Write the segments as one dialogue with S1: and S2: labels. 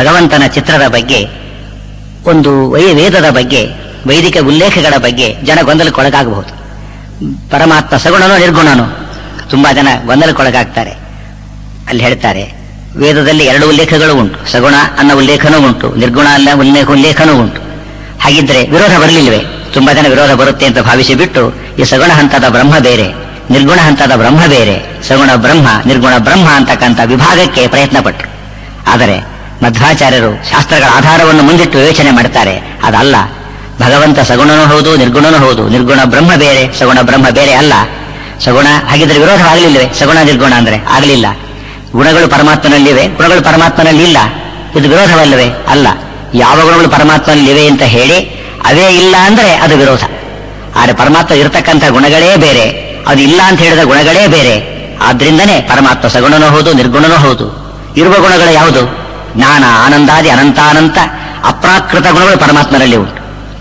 S1: ಭಗವಂತನ ಚಿತ್ರದ ಬಗ್ಗೆ ಒಂದು ವೈ- ವೇದದ ಬಗ್ಗೆ ವೈದಿಕ ಉಲ್ಲೇಖಗಳ ಬಗ್ಗೆ ಜನ ಗೊಂದಲಕ್ಕೊಳಗಾಗಬಹುದು ಪರಮಾತ್ಮ ಸಗುಣನೋ ನಿರ್ಗುಣನೋ ತುಂಬಾ ಜನ ಗೊಂದಲಕ್ಕೊಳಗಾಗ್ತಾರೆ ಅಲ್ಲಿ ಹೇಳ್ತಾರೆ ವೇದದಲ್ಲಿ ಎರಡು ಉಲ್ಲೇಖಗಳು ಉಂಟು ಸಗುಣ ಅನ್ನೋ ಉಲ್ಲೇಖನೂ ಉಂಟು ನಿರ್ಗುಣ ಅಲ್ಲ ಉಲ್ಲೇಖ ಉಲ್ಲೇಖನೂ ಉಂಟು ಹಾಗಿದ್ರೆ ವಿರೋಧ ಬರಲಿಲ್ವೇ ತುಂಬಾ ಜನ ವಿರೋಧ ಬರುತ್ತೆ ಅಂತ ಭಾವಿಸಿ ಬಿಟ್ಟು ಈ ಸಗುಣ ಹಂತದ ಬ್ರಹ್ಮ ಬೇರೆ ನಿರ್ಗುಣ ಹಂತದ ಬ್ರಹ್ಮ ಬೇರೆ ಸಗುಣ ಬ್ರಹ್ಮ ನಿರ್ಗುಣ ಬ್ರಹ್ಮ ಅಂತಕ್ಕಂಥ ವಿಭಾಗಕ್ಕೆ ಪ್ರಯತ್ನ ಪಟ್ಟರು ಆದರೆ ಮಧ್ವಾಚಾರ್ಯರು ಶಾಸ್ತ್ರಗಳ ಆಧಾರವನ್ನು ಮುಂದಿಟ್ಟು ಯೋಚನೆ ಮಾಡ್ತಾರೆ ಅದಲ್ಲ ಭಗವಂತ ಸಗುಣನೂ ಹೌದು ನಿರ್ಗುಣನೂ ಹೌದು ನಿರ್ಗುಣ ಬ್ರಹ್ಮ ಬೇರೆ ಸಗುಣ ಬ್ರಹ್ಮ ಬೇರೆ ಅಲ್ಲ ಸಗುಣ ಹಾಗಿದ್ರೆ ವಿರೋಧವಾಗಲಿಲ್ಲವೇ ಸಗುಣ ನಿರ್ಗುಣ ಅಂದ್ರೆ ಆಗಲಿಲ್ಲ ಗುಣಗಳು ಪರಮಾತ್ಮನಲ್ಲಿವೆ ಗುಣಗಳು ಪರಮಾತ್ಮನಲ್ಲಿ ಇಲ್ಲ ಇದು ವಿರೋಧವಲ್ಲವೇ ಅಲ್ಲ ಯಾವ ಗುಣಗಳು ಪರಮಾತ್ಮನಲ್ಲಿವೆ ಅಂತ ಹೇಳಿ ಅವೇ ಇಲ್ಲ ಅಂದ್ರೆ ಅದು ವಿರೋಧ ಆದರೆ ಪರಮಾತ್ಮ ಇರತಕ್ಕಂಥ ಗುಣಗಳೇ ಬೇರೆ ಅದು ಇಲ್ಲ ಅಂತ ಹೇಳಿದ ಗುಣಗಳೇ ಬೇರೆ ಆದ್ರಿಂದನೇ ಪರಮಾತ್ಮ ಸಗುಣನೂ ಹೌದು ನಿರ್ಗುಣನೂ ಹೌದು ಇರುವ ಗುಣಗಳು ಯಾವುದು ಜ್ಞಾನ ಆನಂದಾದಿ ಅನಂತಾನಂತ ಅಪ್ರಾಕೃತ ಗುಣಗಳು ಪರಮಾತ್ಮನಲ್ಲಿ ಉಂಟು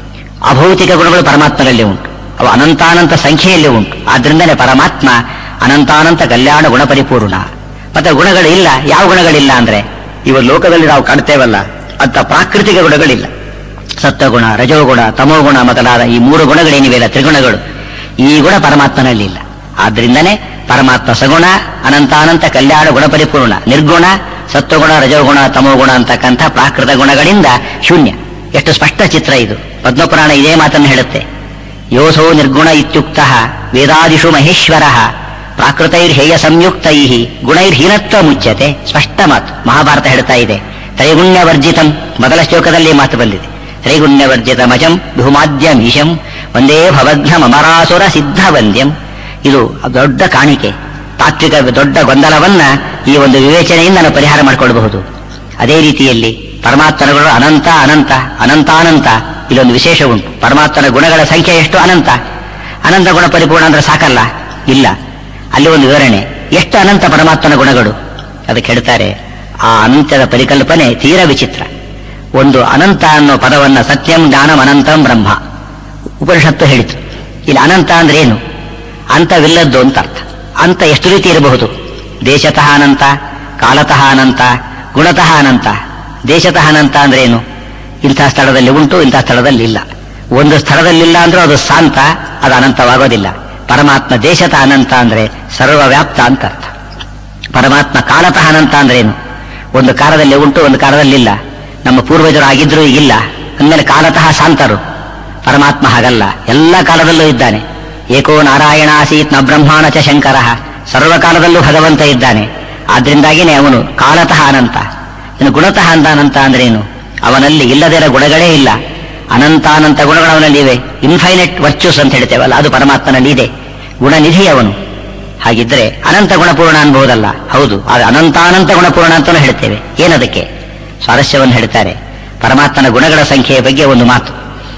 S1: ಅಭೌತಿಕ ಗುಣಗಳು ಪರಮಾತ್ಮನಲ್ಲಿ ಉಂಟು ಅವು ಅನಂತಾನಂತ ಸಂಖ್ಯೆಯಲ್ಲಿ ಉಂಟು ಆದ್ರಿಂದನೇ ಪರಮಾತ್ಮ ಅನಂತಾನಂತ ಕಲ್ಯಾಣ ಗುಣ ಪರಿಪೂರ್ಣ ಮತ್ತೆ ಗುಣಗಳು ಇಲ್ಲ ಯಾವ ಗುಣಗಳಿಲ್ಲ ಅಂದ್ರೆ ಇವ ಲೋಕದಲ್ಲಿ ನಾವು ಕಾಣ್ತೇವಲ್ಲ ಅಂತ ಪ್ರಾಕೃತಿಕ ಗುಣಗಳಿಲ್ಲ ಸತ್ವಗುಣ ರಜೋಗುಣ ತಮೋಗುಣ ಮೊದಲಾದ ಈ ಮೂರು ಗುಣಗಳೇನಿವೆಲ್ಲ ತ್ರಿಗುಣಗಳು ಈ ಗುಣ ಪರಮಾತ್ಮನಲ್ಲಿ ಇಲ್ಲ ಆದ್ರಿಂದನೇ ಪರಮಾತ್ಮ ಸಗುಣ ಅನಂತಾನಂತ ಕಲ್ಯಾಣ ಗುಣ ಪರಿಪೂರ್ಣ ನಿರ್ಗುಣ ಸತ್ವಗುಣ ರಜೋಗುಣ ತಮೋಗುಣ ಅಂತಕ್ಕಂಥ ಪ್ರಾಕೃತ ಗುಣಗಳಿಂದ ಶೂನ್ಯ ಎಷ್ಟು ಸ್ಪಷ್ಟ ಚಿತ್ರ ಇದು ಪದ್ಮಪುರಾಣ ಇದೇ ಮಾತನ್ನು ಹೇಳುತ್ತೆ ಯೋಸೋ ನಿರ್ಗುಣ ಇತ್ಯುಕ್ತ ವೇದಾದಿಷು ಮಹೇಶ್ವರ ಪ್ರಾಕೃತೈರ್ಹೇಯ ಸಂಯುಕ್ತೈ ಗುಣೈರ್ಹೀನತ್ವ ಮುಚ್ಯತೆ ಸ್ಪಷ್ಟ ಮಾತು ಮಹಾಭಾರತ ಹೇಳ್ತಾ ಇದೆ ತ್ರೈಗುಣ್ಯವರ್ಜಿತಂ ಮೊದಲ ಶ್ಲೋಕದಲ್ಲಿ ಮಾತು ಬಂದಿದೆ ತ್ರೈಗುಣ್ಯವರ್ಜಿತಮಜಂ ಬಹುಮಾದ್ಯಮೀಶಂ ಒಂದೇ ಭವಘ್ನ ಮಮರಾಸುರ ಸಿದ್ಧ ವಂದ್ಯಂ ಇದು ದೊಡ್ಡ ಕಾಣಿಕೆ ತಾತ್ವಿಕ ದೊಡ್ಡ ಗೊಂದಲವನ್ನ ಈ ಒಂದು ವಿವೇಚನೆಯಿಂದ ನಾವು ಪರಿಹಾರ ಮಾಡಿಕೊಳ್ಳಬಹುದು ಅದೇ ರೀತಿಯಲ್ಲಿ ಪರಮಾತ್ಮನ ಗುಣಗಳು ಅನಂತ ಅನಂತ ಅನಂತಾನಂತ ಇಲ್ಲೊಂದು ವಿಶೇಷ ಉಂಟು ಪರಮಾತ್ಮನ ಗುಣಗಳ ಸಂಖ್ಯೆ ಎಷ್ಟು ಅನಂತ ಅನಂತ ಗುಣ ಪರಿಪೂರ್ಣ ಅಂದ್ರೆ ಸಾಕಲ್ಲ ಇಲ್ಲ ಅಲ್ಲಿ ಒಂದು ವಿವರಣೆ ಎಷ್ಟು ಅನಂತ ಪರಮಾತ್ಮನ ಗುಣಗಳು ಅದಕ್ಕೆ ಹೇಳ್ತಾರೆ ಆ ಅನಂತದ ಪರಿಕಲ್ಪನೆ ತೀರಾ ವಿಚಿತ್ರ ಒಂದು ಅನಂತ ಅನ್ನೋ ಪದವನ್ನ ಸತ್ಯಂ ಜ್ಞಾನಂ ಅನಂತಂ ಬ್ರಹ್ಮ ಉಪನಿಷತ್ತು ಹೇಳಿತು ಇಲ್ಲಿ ಅನಂತ ಅಂದ್ರೆ ಏನು ಅಂತವಿಲ್ಲದ್ದು ಅಂತ ಅರ್ಥ ಅಂತ ಎಷ್ಟು ರೀತಿ ಇರಬಹುದು ದೇಶತಃ ಅನಂತ ಕಾಲತಃ ಅನಂತ ಗುಣತಃ ಅನಂತ ದೇಶತಃ ಅನಂತ ಅಂದ್ರೆ ಏನು ಇಂಥ ಸ್ಥಳದಲ್ಲಿ ಉಂಟು ಇಂಥ ಸ್ಥಳದಲ್ಲಿ ಇಲ್ಲ ಒಂದು ಸ್ಥಳದಲ್ಲಿಲ್ಲ ಅಂದ್ರೂ ಅದು ಶಾಂತ ಅದು ಅನಂತವಾಗೋದಿಲ್ಲ ಪರಮಾತ್ಮ ದೇಶತಃ ಅನಂತ ಅಂದ್ರೆ ಸರ್ವವ್ಯಾಪ್ತ ಅಂತ ಅರ್ಥ ಪರಮಾತ್ಮ ಕಾಲತಃ ಅನಂತ ಅಂದ್ರೆ ಏನು ಒಂದು ಕಾಲದಲ್ಲಿ ಉಂಟು ಒಂದು ಕಾಲದಲ್ಲಿ ಇಲ್ಲ ನಮ್ಮ ಪೂರ್ವಜರು ಆಗಿದ್ರೂ ಇಲ್ಲ ಅಂದಮೇಲೆ ಕಾಲತಃ ಶಾಂತರು ಪರಮಾತ್ಮ ಹಾಗಲ್ಲ ಎಲ್ಲ ಕಾಲದಲ್ಲೂ ಇದ್ದಾನೆ ಏಕೋ ನಾರಾಯಣ ಆಸೀತ್ ನ ಬ್ರಹ್ಮಾಣ ಚ ಶಂಕರ ಸರ್ವಕಾಲದಲ್ಲೂ ಭಗವಂತ ಇದ್ದಾನೆ ಆದ್ರಿಂದಾಗಿನೇ ಅವನು ಕಾಲತಃ ಅನಂತ ಇನ್ನು ಗುಣತಃ ಅಂತ ಅನಂತ ಅಂದ್ರೆ ಏನು ಅವನಲ್ಲಿ ಇಲ್ಲದಿರೋ ಗುಣಗಳೇ ಇಲ್ಲ ಅನಂತಾನಂತ ಗುಣಗಳು ಅವನಲ್ಲಿ ಇವೆ ಇನ್ಫೈನೈಟ್ ವರ್ಚೂಸ್ ಅಂತ ಹೇಳ್ತೇವಲ್ಲ ಅದು ಪರಮಾತ್ಮನಲ್ಲಿ ಇದೆ ಗುಣನಿಧಿ ಅವನು ಹಾಗಿದ್ರೆ ಅನಂತ ಗುಣಪೂರ್ಣ ಅನ್ಬಹುದಲ್ಲ ಹೌದು ಅದು ಅನಂತಾನಂತ ಗುಣಪೂರ್ಣ ಅಂತಾನು ಹೇಳ್ತೇವೆ ಏನದಕ್ಕೆ ಸ್ವಾರಸ್ಯವನ್ನು ಹೇಳ್ತಾರೆ ಪರಮಾತ್ಮನ ಗುಣಗಳ ಸಂಖ್ಯೆಯ ಬಗ್ಗೆ ಒಂದು ಮಾತು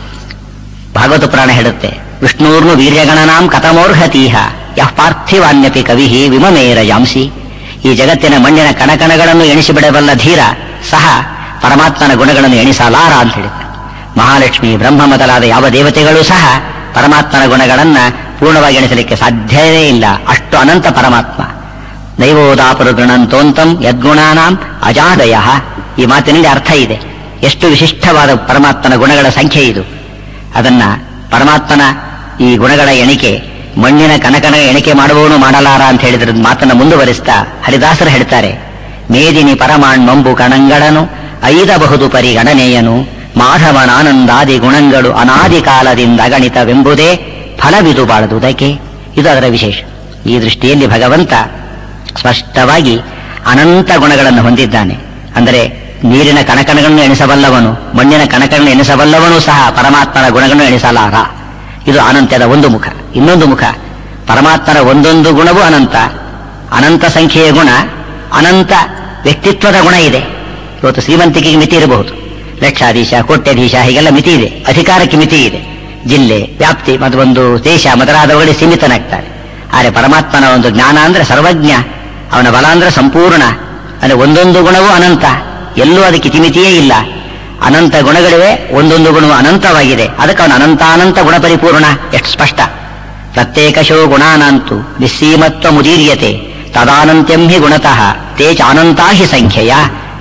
S1: ಭಾಗವತ ಪುರಾಣ ಹೇಳುತ್ತೆ ವಿಷ್ಣೂರ್ನು ವೀರ್ಯಗಣನಾಂ ಕಥಮೋರ್ಹತೀಹ ಯಃ ಪಾರ್ಥಿವಾನ್ಯಪಿ ಕವಿ ವಿಮಮೇರ ಯಾಂಸಿ ಈ ಜಗತ್ತಿನ ಮಣ್ಣಿನ ಕಣಕಣಗಳನ್ನು ಎಣಿಸಿಬಿಡಬಲ್ಲ ಧೀರ ಸಹ ಪರಮಾತ್ಮನ ಗುಣಗಳನ್ನು ಎಣಿಸಲಾರ ಅಂತ ಹೇಳಿದ ಮಹಾಲಕ್ಷ್ಮಿ ಬ್ರಹ್ಮ ಮೊದಲಾದ ಯಾವ ದೇವತೆಗಳು ಸಹ ಪರಮಾತ್ಮನ ಗುಣಗಳನ್ನ ಪೂರ್ಣವಾಗಿ ಎಣಿಸಲಿಕ್ಕೆ ಸಾಧ್ಯವೇ ಇಲ್ಲ ಅಷ್ಟು ಅನಂತ ಪರಮಾತ್ಮ ದೈವೋದಾಪರು ಗೃಣಂತೋಂತಂ ಯದ್ಗುಣಾನಾಂ ಅಜಾದಯ ಈ ಮಾತಿನಲ್ಲಿ ಅರ್ಥ ಇದೆ ಎಷ್ಟು ವಿಶಿಷ್ಟವಾದ ಪರಮಾತ್ಮನ ಗುಣಗಳ ಸಂಖ್ಯೆ ಇದು ಅದನ್ನ ಪರಮಾತ್ಮನ ಈ ಗುಣಗಳ ಎಣಿಕೆ ಮಣ್ಣಿನ ಕನಕನ ಎಣಿಕೆ ಮಾಡುವವನು ಮಾಡಲಾರ ಅಂತ ಹೇಳಿದ್ರ ಮಾತನ್ನ ಮುಂದುವರಿಸ್ತಾ ಹರಿದಾಸರು ಹೇಳ್ತಾರೆ ಮೇದಿನಿ ಪರಮಾಣ್ಮಂಬು ಕಣಂಗಳನು ಐದಬಹುದು ಪರಿಗಣನೆಯನು ಮಾಧವನಾನಂದಾದಿ ಗುಣಗಳು ಅನಾದಿ ಕಾಲದಿಂದ ಅಗಣಿತವೆಂಬುದೇ ಫಲವಿದು ಬಾಳದುದಕ್ಕೆ ಇದು ಅದರ ವಿಶೇಷ ಈ ದೃಷ್ಟಿಯಲ್ಲಿ ಭಗವಂತ ಸ್ಪಷ್ಟವಾಗಿ ಅನಂತ ಗುಣಗಳನ್ನು ಹೊಂದಿದ್ದಾನೆ ಅಂದರೆ ನೀರಿನ ಕಣಕಣಗಳನ್ನು ಎಣಿಸಬಲ್ಲವನು ಮಣ್ಣಿನ ಕಣಕಗಳನ್ನು ಎಣಿಸಬಲ್ಲವನು ಸಹ ಪರಮಾತ್ಮನ ಗುಣಗಳನ್ನು ಎಣಿಸಲಾರ ಇದು ಅನಂತದ ಒಂದು ಮುಖ ಇನ್ನೊಂದು ಮುಖ ಪರಮಾತ್ಮನ ಒಂದೊಂದು ಗುಣವೂ ಅನಂತ ಅನಂತ ಸಂಖ್ಯೆಯ ಗುಣ ಅನಂತ ವ್ಯಕ್ತಿತ್ವದ ಗುಣ ಇದೆ ಇವತ್ತು ಶ್ರೀಮಂತಿಕೆಗೆ ಮಿತಿ ಇರಬಹುದು ಲಕ್ಷಾಧೀಶ ಕೋಟ್ಯಾಧೀಶ ಹೀಗೆಲ್ಲ ಮಿತಿ ಇದೆ ಅಧಿಕಾರಕ್ಕೆ ಮಿತಿ ಇದೆ ಜಿಲ್ಲೆ ವ್ಯಾಪ್ತಿ ಮತ್ತು ಒಂದು ದೇಶ ಮೊದಲಾದವುಗಳಿಗೆ ಸೀಮಿತನಾಗ್ತಾರೆ ಆದರೆ ಪರಮಾತ್ಮನ ಒಂದು ಜ್ಞಾನ ಅಂದ್ರೆ ಸರ್ವಜ್ಞ ಅವನ ಬಲ ಅಂದ್ರೆ ಸಂಪೂರ್ಣ ಅಂದ್ರೆ ಒಂದೊಂದು ಗುಣವೂ ಅನಂತ ಎಲ್ಲೂ ಅದಕ್ಕೆ ಇತಿಮಿತಿಯೇ ಇಲ್ಲ ಅನಂತ ಗುಣಗಳಿವೆ ಒಂದೊಂದು ಗುಣವು ಅನಂತವಾಗಿದೆ ಅದಕ್ಕೆ ಅವನ ಅನಂತಾನಂತ ಗುಣ ಪರಿಪೂರ್ಣ ಎಷ್ಟು ಸ್ಪಷ್ಟ ಪ್ರತ್ಯೇಕಶೋ ಗುಣಾನಂತು ನಿಸ್ಸೀಮತ್ವ ಮುದೀರ್ಯತೆ ತದಾನಂತ್ಯಂ ಹಿ ಗುಣತಃ ತೇ ಚಾನಂತಾ ಹಿ ಸಂಖ್ಯೆಯ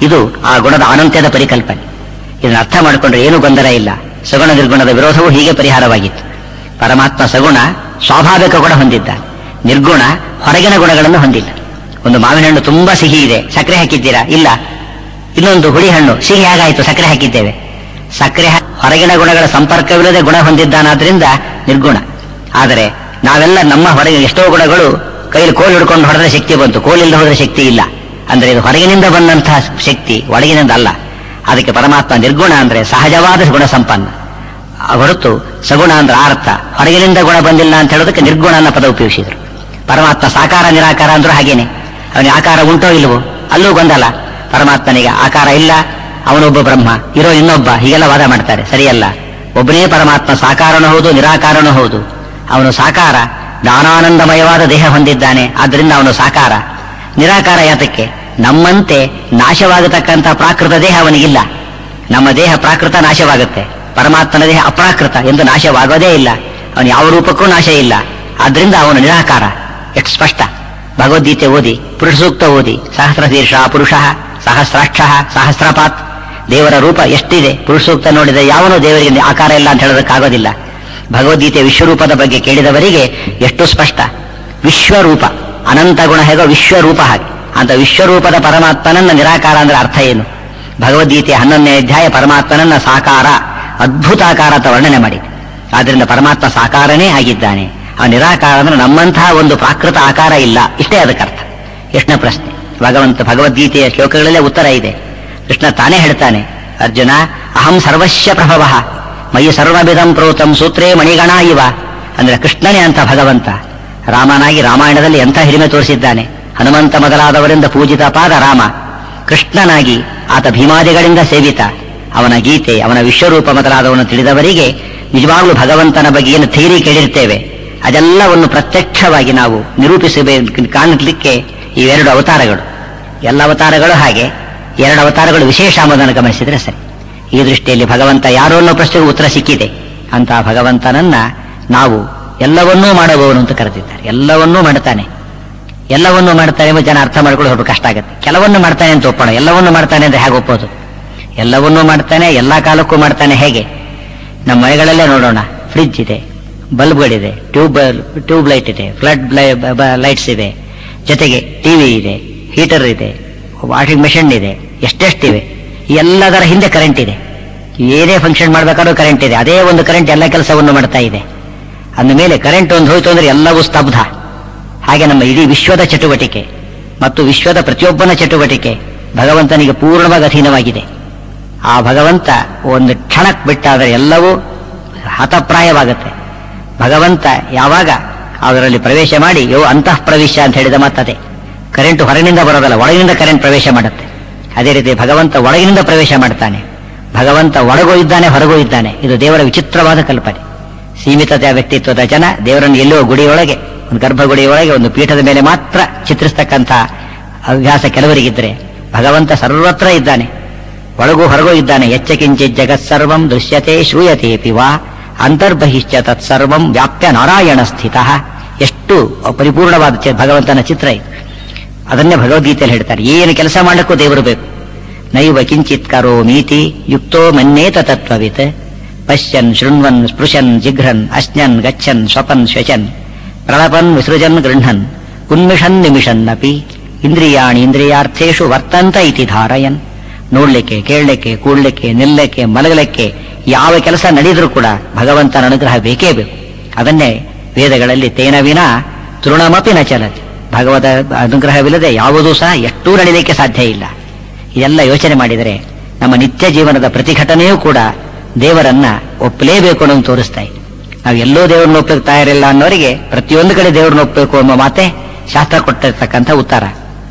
S1: ಇದು ಆ ಗುಣದ ಅನಂತ್ಯದ ಪರಿಕಲ್ಪನೆ ಇದನ್ನು ಅರ್ಥ ಮಾಡಿಕೊಂಡ್ರೆ ಏನು ಗೊಂದಲ ಇಲ್ಲ ಸಗುಣ ನಿರ್ಗುಣದ ವಿರೋಧವು ಹೀಗೆ ಪರಿಹಾರವಾಗಿತ್ತು ಪರಮಾತ್ಮ ಸಗುಣ ಸ್ವಾಭಾವಿಕ ಗುಣ ಹೊಂದಿದ್ದ ನಿರ್ಗುಣ ಹೊರಗಿನ ಗುಣಗಳನ್ನು ಹೊಂದಿಲ್ಲ ಒಂದು ಮಾವಿನ ಹಣ್ಣು ತುಂಬಾ ಸಿಹಿ ಇದೆ ಸಕ್ಕರೆ ಹಾಕಿದ್ದೀರಾ ಇಲ್ಲ ಇನ್ನೊಂದು ಹುಳಿ ಹಣ್ಣು ಸಿಹಿ ಹೇಗಾಯಿತು ಸಕ್ಕರೆ ಹಾಕಿದ್ದೇವೆ ಸಕ್ಕರೆ ಹಾ- ಹೊರಗಿನ ಗುಣಗಳ ಸಂಪರ್ಕವಿಲ್ಲದೆ ಗುಣ ಹೊಂದಿದ್ದಾನಾದ್ರಿಂದ ನಿರ್ಗುಣ ಆದರೆ ನಾವೆಲ್ಲ ನಮ್ಮ ಹೊರಗೆ ಎಷ್ಟೋ ಗುಣಗಳು ಕೈಯಲ್ಲಿ ಕೋಲ್ ಹಿಡ್ಕೊಂಡು ಹೊಡೆದ್ರೆ ಶಕ್ತಿ ಬಂತು ಕೋಲಿಲ್ಲದೆ ಹೋದ್ರೆ ಶಕ್ತಿ ಇಲ್ಲ ಅಂದ್ರೆ ಇದು ಹೊರಗಿನಿಂದ ಬಂದಂತಹ ಶಕ್ತಿ ಒಳಗಿನಿಂದ ಅಲ್ಲ ಅದಕ್ಕೆ ಪರಮಾತ್ಮ ನಿರ್ಗುಣ ಅಂದ್ರೆ ಸಹಜವಾದ ಗುಣ ಸಂಪನ್ನ ಆ ಹೊರತು ಸಗುಣ ಅಂದ್ರೆ ಆ ಅರ್ಥ ಹೊರಗಿನಿಂದ ಗುಣ ಬಂದಿಲ್ಲ ಅಂತ ಹೇಳೋದಕ್ಕೆ ನಿರ್ಗುಣ ಅನ್ನೋ ಪದ ಉಪಯೋಗಿಸಿದ್ರು ಪರಮಾತ್ಮ ಸಾಕಾರ ನಿರಾಕಾರ ಅಂದ್ರೂ ಹಾಗೇನೆ ಅವನಿಗೆ ಆಕಾರ ಉಂಟೋ ಇಲ್ವೋ ಅಲ್ಲೂ ಗೊಂದಲ ಪರಮಾತ್ಮನಿಗೆ ಆಕಾರ ಇಲ್ಲ ಅವನೊಬ್ಬ ಬ್ರಹ್ಮ ಇರೋ ಇನ್ನೊಬ್ಬ ಹೀಗೆಲ್ಲ ವಾದ ಮಾಡ್ತಾರೆ ಸರಿಯಲ್ಲ ಒಬ್ಬನೇ ಪರಮಾತ್ಮ ಸಾಕಾರನೂ ಹೌದು ನಿರಾಕಾರನೂ ಹೌದು ಅವನು ಸಾಕಾರ ಜ್ಞಾನಾನಂದಮಯವಾದ ದೇಹ ಹೊಂದಿದ್ದಾನೆ ಆದ್ದರಿಂದ ಅವನು ಸಾಕಾರ ನಿರಾಕಾರ ಯಾತಕ್ಕೆ ನಮ್ಮಂತೆ ನಾಶವಾಗತಕ್ಕಂಥ ಪ್ರಾಕೃತ ದೇಹ ಅವನಿಗಿಲ್ಲ ನಮ್ಮ ದೇಹ ಪ್ರಾಕೃತ ನಾಶವಾಗುತ್ತೆ ಪರಮಾತ್ಮನ ದೇಹ ಅಪ್ರಾಕೃತ ಎಂದು ನಾಶವಾಗೋದೇ ಇಲ್ಲ ಅವನು ಯಾವ ರೂಪಕ್ಕೂ ನಾಶ ಇಲ್ಲ ಆದ್ರಿಂದ ಅವನು ನಿರಾಕಾರ ಎಷ್ಟು ಸ್ಪಷ್ಟ ಭಗವದ್ಗೀತೆ ಓದಿ ಪುರುಷ ಸೂಕ್ತ ಓದಿ ಸಹಸ್ರ ಶೀರ್ಷ ಪುರುಷ ಸಹಸ್ರಾಕ್ಷ ಸಹಸ್ರಪಾತ್ ದೇವರ ರೂಪ ಎಷ್ಟಿದೆ ಪುರುಷ ಸೂಕ್ತ ನೋಡಿದರೆ ಯಾವನೂ ದೇವರಿಗೆ ಆಕಾರ ಇಲ್ಲ ಅಂತ ಹೇಳೋದಕ್ಕಾಗೋದಿಲ್ಲ ಭಗವದ್ಗೀತೆ ವಿಶ್ವರೂಪದ ಬಗ್ಗೆ ಕೇಳಿದವರಿಗೆ ಎಷ್ಟು ಸ್ಪಷ್ಟ ವಿಶ್ವರೂಪ ಅನಂತ ಗುಣ ಹೇಗೋ ವಿಶ್ವರೂಪ ಹಾಗೆ ಅಂತ ವಿಶ್ವರೂಪದ ಪರಮಾತ್ಮನನ್ನ ನಿರಾಕಾರ ಅಂದ್ರೆ ಅರ್ಥ ಏನು ಭಗವದ್ಗೀತೆಯ ಹನ್ನೊಂದನೇ ಅಧ್ಯಾಯ ಪರಮಾತ್ಮನನ್ನ ಸಾಕಾರ ಅದ್ಭುತಾಕಾರ ಅಂತ ವರ್ಣನೆ ಮಾಡಿ ಆದ್ರಿಂದ ಪರಮಾತ್ಮ ಸಾಕಾರನೇ ಆಗಿದ್ದಾನೆ ಆ ನಿರಾಕಾರ ಅಂದ್ರೆ ನಮ್ಮಂತಹ ಒಂದು ಪ್ರಾಕೃತ ಆಕಾರ ಇಲ್ಲ ಇಷ್ಟೇ ಅದಕ್ಕೆ ಅರ್ಥ ಕೃಷ್ಣ ಪ್ರಶ್ನೆ ಭಗವಂತ ಭಗವದ್ಗೀತೆಯ ಶ್ಲೋಕಗಳಲ್ಲೇ ಉತ್ತರ ಇದೆ ಕೃಷ್ಣ ತಾನೇ ಹೇಳ್ತಾನೆ ಅರ್ಜುನ ಅಹಂ ಸರ್ವಸ್ಯ ಪ್ರಭವ ಮಯಿ ಸರ್ವವಿಧಂ ಪ್ರೋತಂ ಸೂತ್ರೇ ಮಣಿಗಣ ಇವ ಅಂದ್ರೆ ಕೃಷ್ಣನೇ ಅಂತ ಭಗವಂತ ರಾಮನಾಗಿ ರಾಮಾಯಣದಲ್ಲಿ ಎಂಥ ಹಿರಿಮೆ ತೋರಿಸಿದ್ದಾನೆ ಹನುಮಂತ ಮೊದಲಾದವರಿಂದ ಪೂಜಿತ ಪಾದ ರಾಮ ಕೃಷ್ಣನಾಗಿ ಆತ ಭೀಮಾದಿಗಳಿಂದ ಸೇವಿತ ಅವನ ಗೀತೆ ಅವನ ವಿಶ್ವರೂಪ ಮೊದಲಾದವನು ತಿಳಿದವರಿಗೆ ನಿಜವಾಗ್ಲೂ ಭಗವಂತನ ಬಗ್ಗೆ ಏನು ಥಿಯರಿ ಕೇಳಿರ್ತೇವೆ ಅದೆಲ್ಲವನ್ನು ಪ್ರತ್ಯಕ್ಷವಾಗಿ ನಾವು ನಿರೂಪಿಸಬೇಕು ಕಾಣಲಿಕ್ಕೆ ಇವೆರಡು ಅವತಾರಗಳು ಎಲ್ಲ ಅವತಾರಗಳು ಹಾಗೆ ಎರಡು ಅವತಾರಗಳು ವಿಶೇಷ ಎಂಬುದನ್ನು ಗಮನಿಸಿದ್ರೆ ಸರಿ ಈ ದೃಷ್ಟಿಯಲ್ಲಿ ಭಗವಂತ ಯಾರೋ ಅನ್ನೋ ಪ್ರಶ್ನೆಗೆ ಉತ್ತರ ಸಿಕ್ಕಿದೆ ಅಂತ ಭಗವಂತನನ್ನ ನಾವು ಎಲ್ಲವನ್ನೂ ಮಾಡಬಹುದು ಅಂತ ಕರೆದಿದ್ದಾರೆ ಎಲ್ಲವನ್ನೂ ಮಾಡ್ತಾನೆ ಎಲ್ಲವನ್ನೂ ಮಾಡ್ತಾನೆ ಎಂಬ ಜನ ಅರ್ಥ ಮಾಡ್ಕೊಳ್ಳೋ ಸ್ವಲ್ಪ ಕಷ್ಟ ಆಗುತ್ತೆ ಕೆಲವನ್ನು ಮಾಡ್ತಾನೆ ಅಂತ ಒಪ್ಪೋಣ ಎಲ್ಲವನ್ನೂ ಮಾಡ್ತಾನೆ ಅಂದ್ರೆ ಹೇಗೆ ಒಪ್ಪೋದು ಎಲ್ಲವನ್ನೂ ಮಾಡ್ತಾನೆ ಎಲ್ಲಾ ಕಾಲಕ್ಕೂ ಮಾಡ್ತಾನೆ ಹೇಗೆ ನಮ್ಮ ಮನೆಗಳಲ್ಲೇ ನೋಡೋಣ ಫ್ರಿಡ್ಜ್ ಇದೆ ಬಲ್ಬ್ಗಳಿದೆ ಟ್ಯೂಬ್ ಟ್ಯೂಬ್ ಲೈಟ್ ಇದೆ ಫ್ಲಡ್ ಲೈಟ್ಸ್ ಇದೆ ಜೊತೆಗೆ ಟಿವಿ ಇದೆ ಹೀಟರ್ ಇದೆ ವಾಷಿಂಗ್ ಮೆಷಿನ್ ಇದೆ ಎಷ್ಟೆಷ್ಟಿವೆ ಈ ಎಲ್ಲದರ ಹಿಂದೆ ಕರೆಂಟ್ ಇದೆ ಏನೇ ಫಂಕ್ಷನ್ ಮಾಡ್ಬೇಕಾದ್ರೂ ಕರೆಂಟ್ ಇದೆ ಅದೇ ಒಂದು ಕರೆಂಟ್ ಎಲ್ಲ ಕೆಲಸವನ್ನು ಮಾಡ್ತಾ ಇದೆ ಅಂದ ಮೇಲೆ ಕರೆಂಟ್ ಒಂದು ಹೋಯ್ತು ಅಂದ್ರೆ ಎಲ್ಲವೂ ಸ್ತಬ್ಧ ಹಾಗೆ ನಮ್ಮ ಇಡೀ ವಿಶ್ವದ ಚಟುವಟಿಕೆ ಮತ್ತು ವಿಶ್ವದ ಪ್ರತಿಯೊಬ್ಬನ ಚಟುವಟಿಕೆ ಭಗವಂತನಿಗೆ ಪೂರ್ಣವಾಗಿ ಅಧೀನವಾಗಿದೆ ಆ ಭಗವಂತ ಒಂದು ಕ್ಷಣಕ್ ಬಿಟ್ಟಾದರೆ ಎಲ್ಲವೂ ಹತಪ್ರಾಯವಾಗುತ್ತೆ ಭಗವಂತ ಯಾವಾಗ ಅದರಲ್ಲಿ ಪ್ರವೇಶ ಮಾಡಿ ಯೋ ಅಂತಃ ಪ್ರವೇಶ ಅಂತ ಹೇಳಿದ ಮಾತದೆ ಕರೆಂಟ್ ಹೊರಗಿನಿಂದ ಬರೋದಲ್ಲ ಒಳಗಿನಿಂದ ಕರೆಂಟ್ ಪ್ರವೇಶ ಮಾಡುತ್ತೆ ಅದೇ ರೀತಿ ಭಗವಂತ ಒಳಗಿನಿಂದ ಪ್ರವೇಶ ಮಾಡ್ತಾನೆ ಭಗವಂತ ಒಳಗೂ ಇದ್ದಾನೆ ಹೊರಗೂ ಇದ್ದಾನೆ ಇದು ದೇವರ ವಿಚಿತ್ರವಾದ ಕಲ್ಪನೆ ಸೀಮಿತತೆಯ ವ್ಯಕ್ತಿತ್ವದ ಜನ ದೇವರನ್ನು ಎಲ್ಲೋ ಗುಡಿಯೊಳಗೆ ಒಂದು ಗರ್ಭಗುಡಿಯೊಳಗೆ ಒಂದು ಪೀಠದ ಮೇಲೆ ಮಾತ್ರ ಚಿತ್ರಿಸ್ತಕ್ಕಂಥ ಅಭ್ಯಾಸ ಕೆಲವರಿಗಿದ್ರೆ ಭಗವಂತ ಸರ್ವತ್ರ ಇದ್ದಾನೆ ಒಳಗೂ ಹೊರಗೂ ಇದ್ದಾನೆ ಎಚ್ಚ ಕಿಂಚಿತ್ ಜಗತ್ಸರ್ವಂ ದೃಶ್ಯತೆ ಶ್ರೂಯತೆ ಪಿವಾ ಅಂತರ್ಬಹಿಶ್ಚ ತತ್ಸರ್ವಂ ವ್ಯಾಪ್ಯ ನಾರಾಯಣ ಸ್ಥಿತ ಎಷ್ಟು ಪರಿಪೂರ್ಣವಾದ ಚಿ- ಭಗವಂತನ ಚಿತ್ರ ಇದು ಅದನ್ನೇ ಭಗವದ್ಗೀತೆಯಲ್ಲಿ ಹೇಳ್ತಾರೆ ಏನು ಕೆಲಸ ಮಾಡಕ್ಕೂ ದೇವರು ಬೇಕು ನೈವ ಕಿಂಚಿತ್ ಕರೋ ಮೀತಿ ಯುಕ್ತೋ ಮನ್ನೇತ ತತ್ವವಿತ್ ಪಶ್ಯನ್ ಶೃಣ್ವನ್ ಸ್ಪೃಶನ್ ಜಿಘ್ರನ್ ಅಶ್ನನ್ ಗಚ್ಚನ್ ಸ್ವಪನ್ ಶ್ವಚನ್ ಪ್ರಳಪನ್ ವಿಸೃಜನ್ ಗೃಹನ್ ಉನ್ಮಿಷನ್ ನಿಮಿಷನ್ನಪಿ ಇಂದ್ರಿಯಾಣಿ ಇಂದ್ರಿಯಾರ್ಥೇಶು ವರ್ತಂತ ಇತಿ ಧಾರಯನ್ ನೋಡ್ಲಿಕ್ಕೆ ಕೇಳಲಿಕ್ಕೆ ಕೂಡ್ಲಿಕ್ಕೆ ನಿಲ್ಲಕ್ಕೆ ಮಲಗಲಿಕ್ಕೆ ಯಾವ ಕೆಲಸ ನಡೆದರೂ ಕೂಡ ಭಗವಂತನ ಅನುಗ್ರಹ ಬೇಕೇ ಬೇಕು ಅದನ್ನೇ ವೇದಗಳಲ್ಲಿ ತೇನ ವಿನ ತೃಣಮಪಿ ನ ಚಲತಿ ಭಗವತ ಅನುಗ್ರಹವಿಲ್ಲದೆ ಯಾವುದೂ ಸಹ ಎಷ್ಟೂ ನಡೀಲಿಕ್ಕೆ ಸಾಧ್ಯ ಇಲ್ಲ ಇದೆಲ್ಲ ಯೋಚನೆ ಮಾಡಿದರೆ ನಮ್ಮ ನಿತ್ಯ ಜೀವನದ ಪ್ರತಿಘಟನೆಯೂ ಕೂಡ ದೇವರನ್ನ ಒಪ್ಪಲೇಬೇಕು ಅನ್ನೋದು ತೋರಿಸ್ತಾ ಇದೆ ನಾವು ಎಲ್ಲೋ ದೇವರನ್ನ ಒಪ್ಪಲಿಕ್ಕೆ ತಯಾರಿಲ್ಲ ಅನ್ನೋರಿಗೆ ಪ್ರತಿಯೊಂದು ಕಡೆ ದೇವರನ್ನ ಒಪ್ಪಬೇಕು ಅನ್ನೋ ಮಾತೆ ಶಾಸ್ತ್ರ ಕೊಟ್ಟಿರ್ತಕ್ಕಂಥ ಉತ್ತರ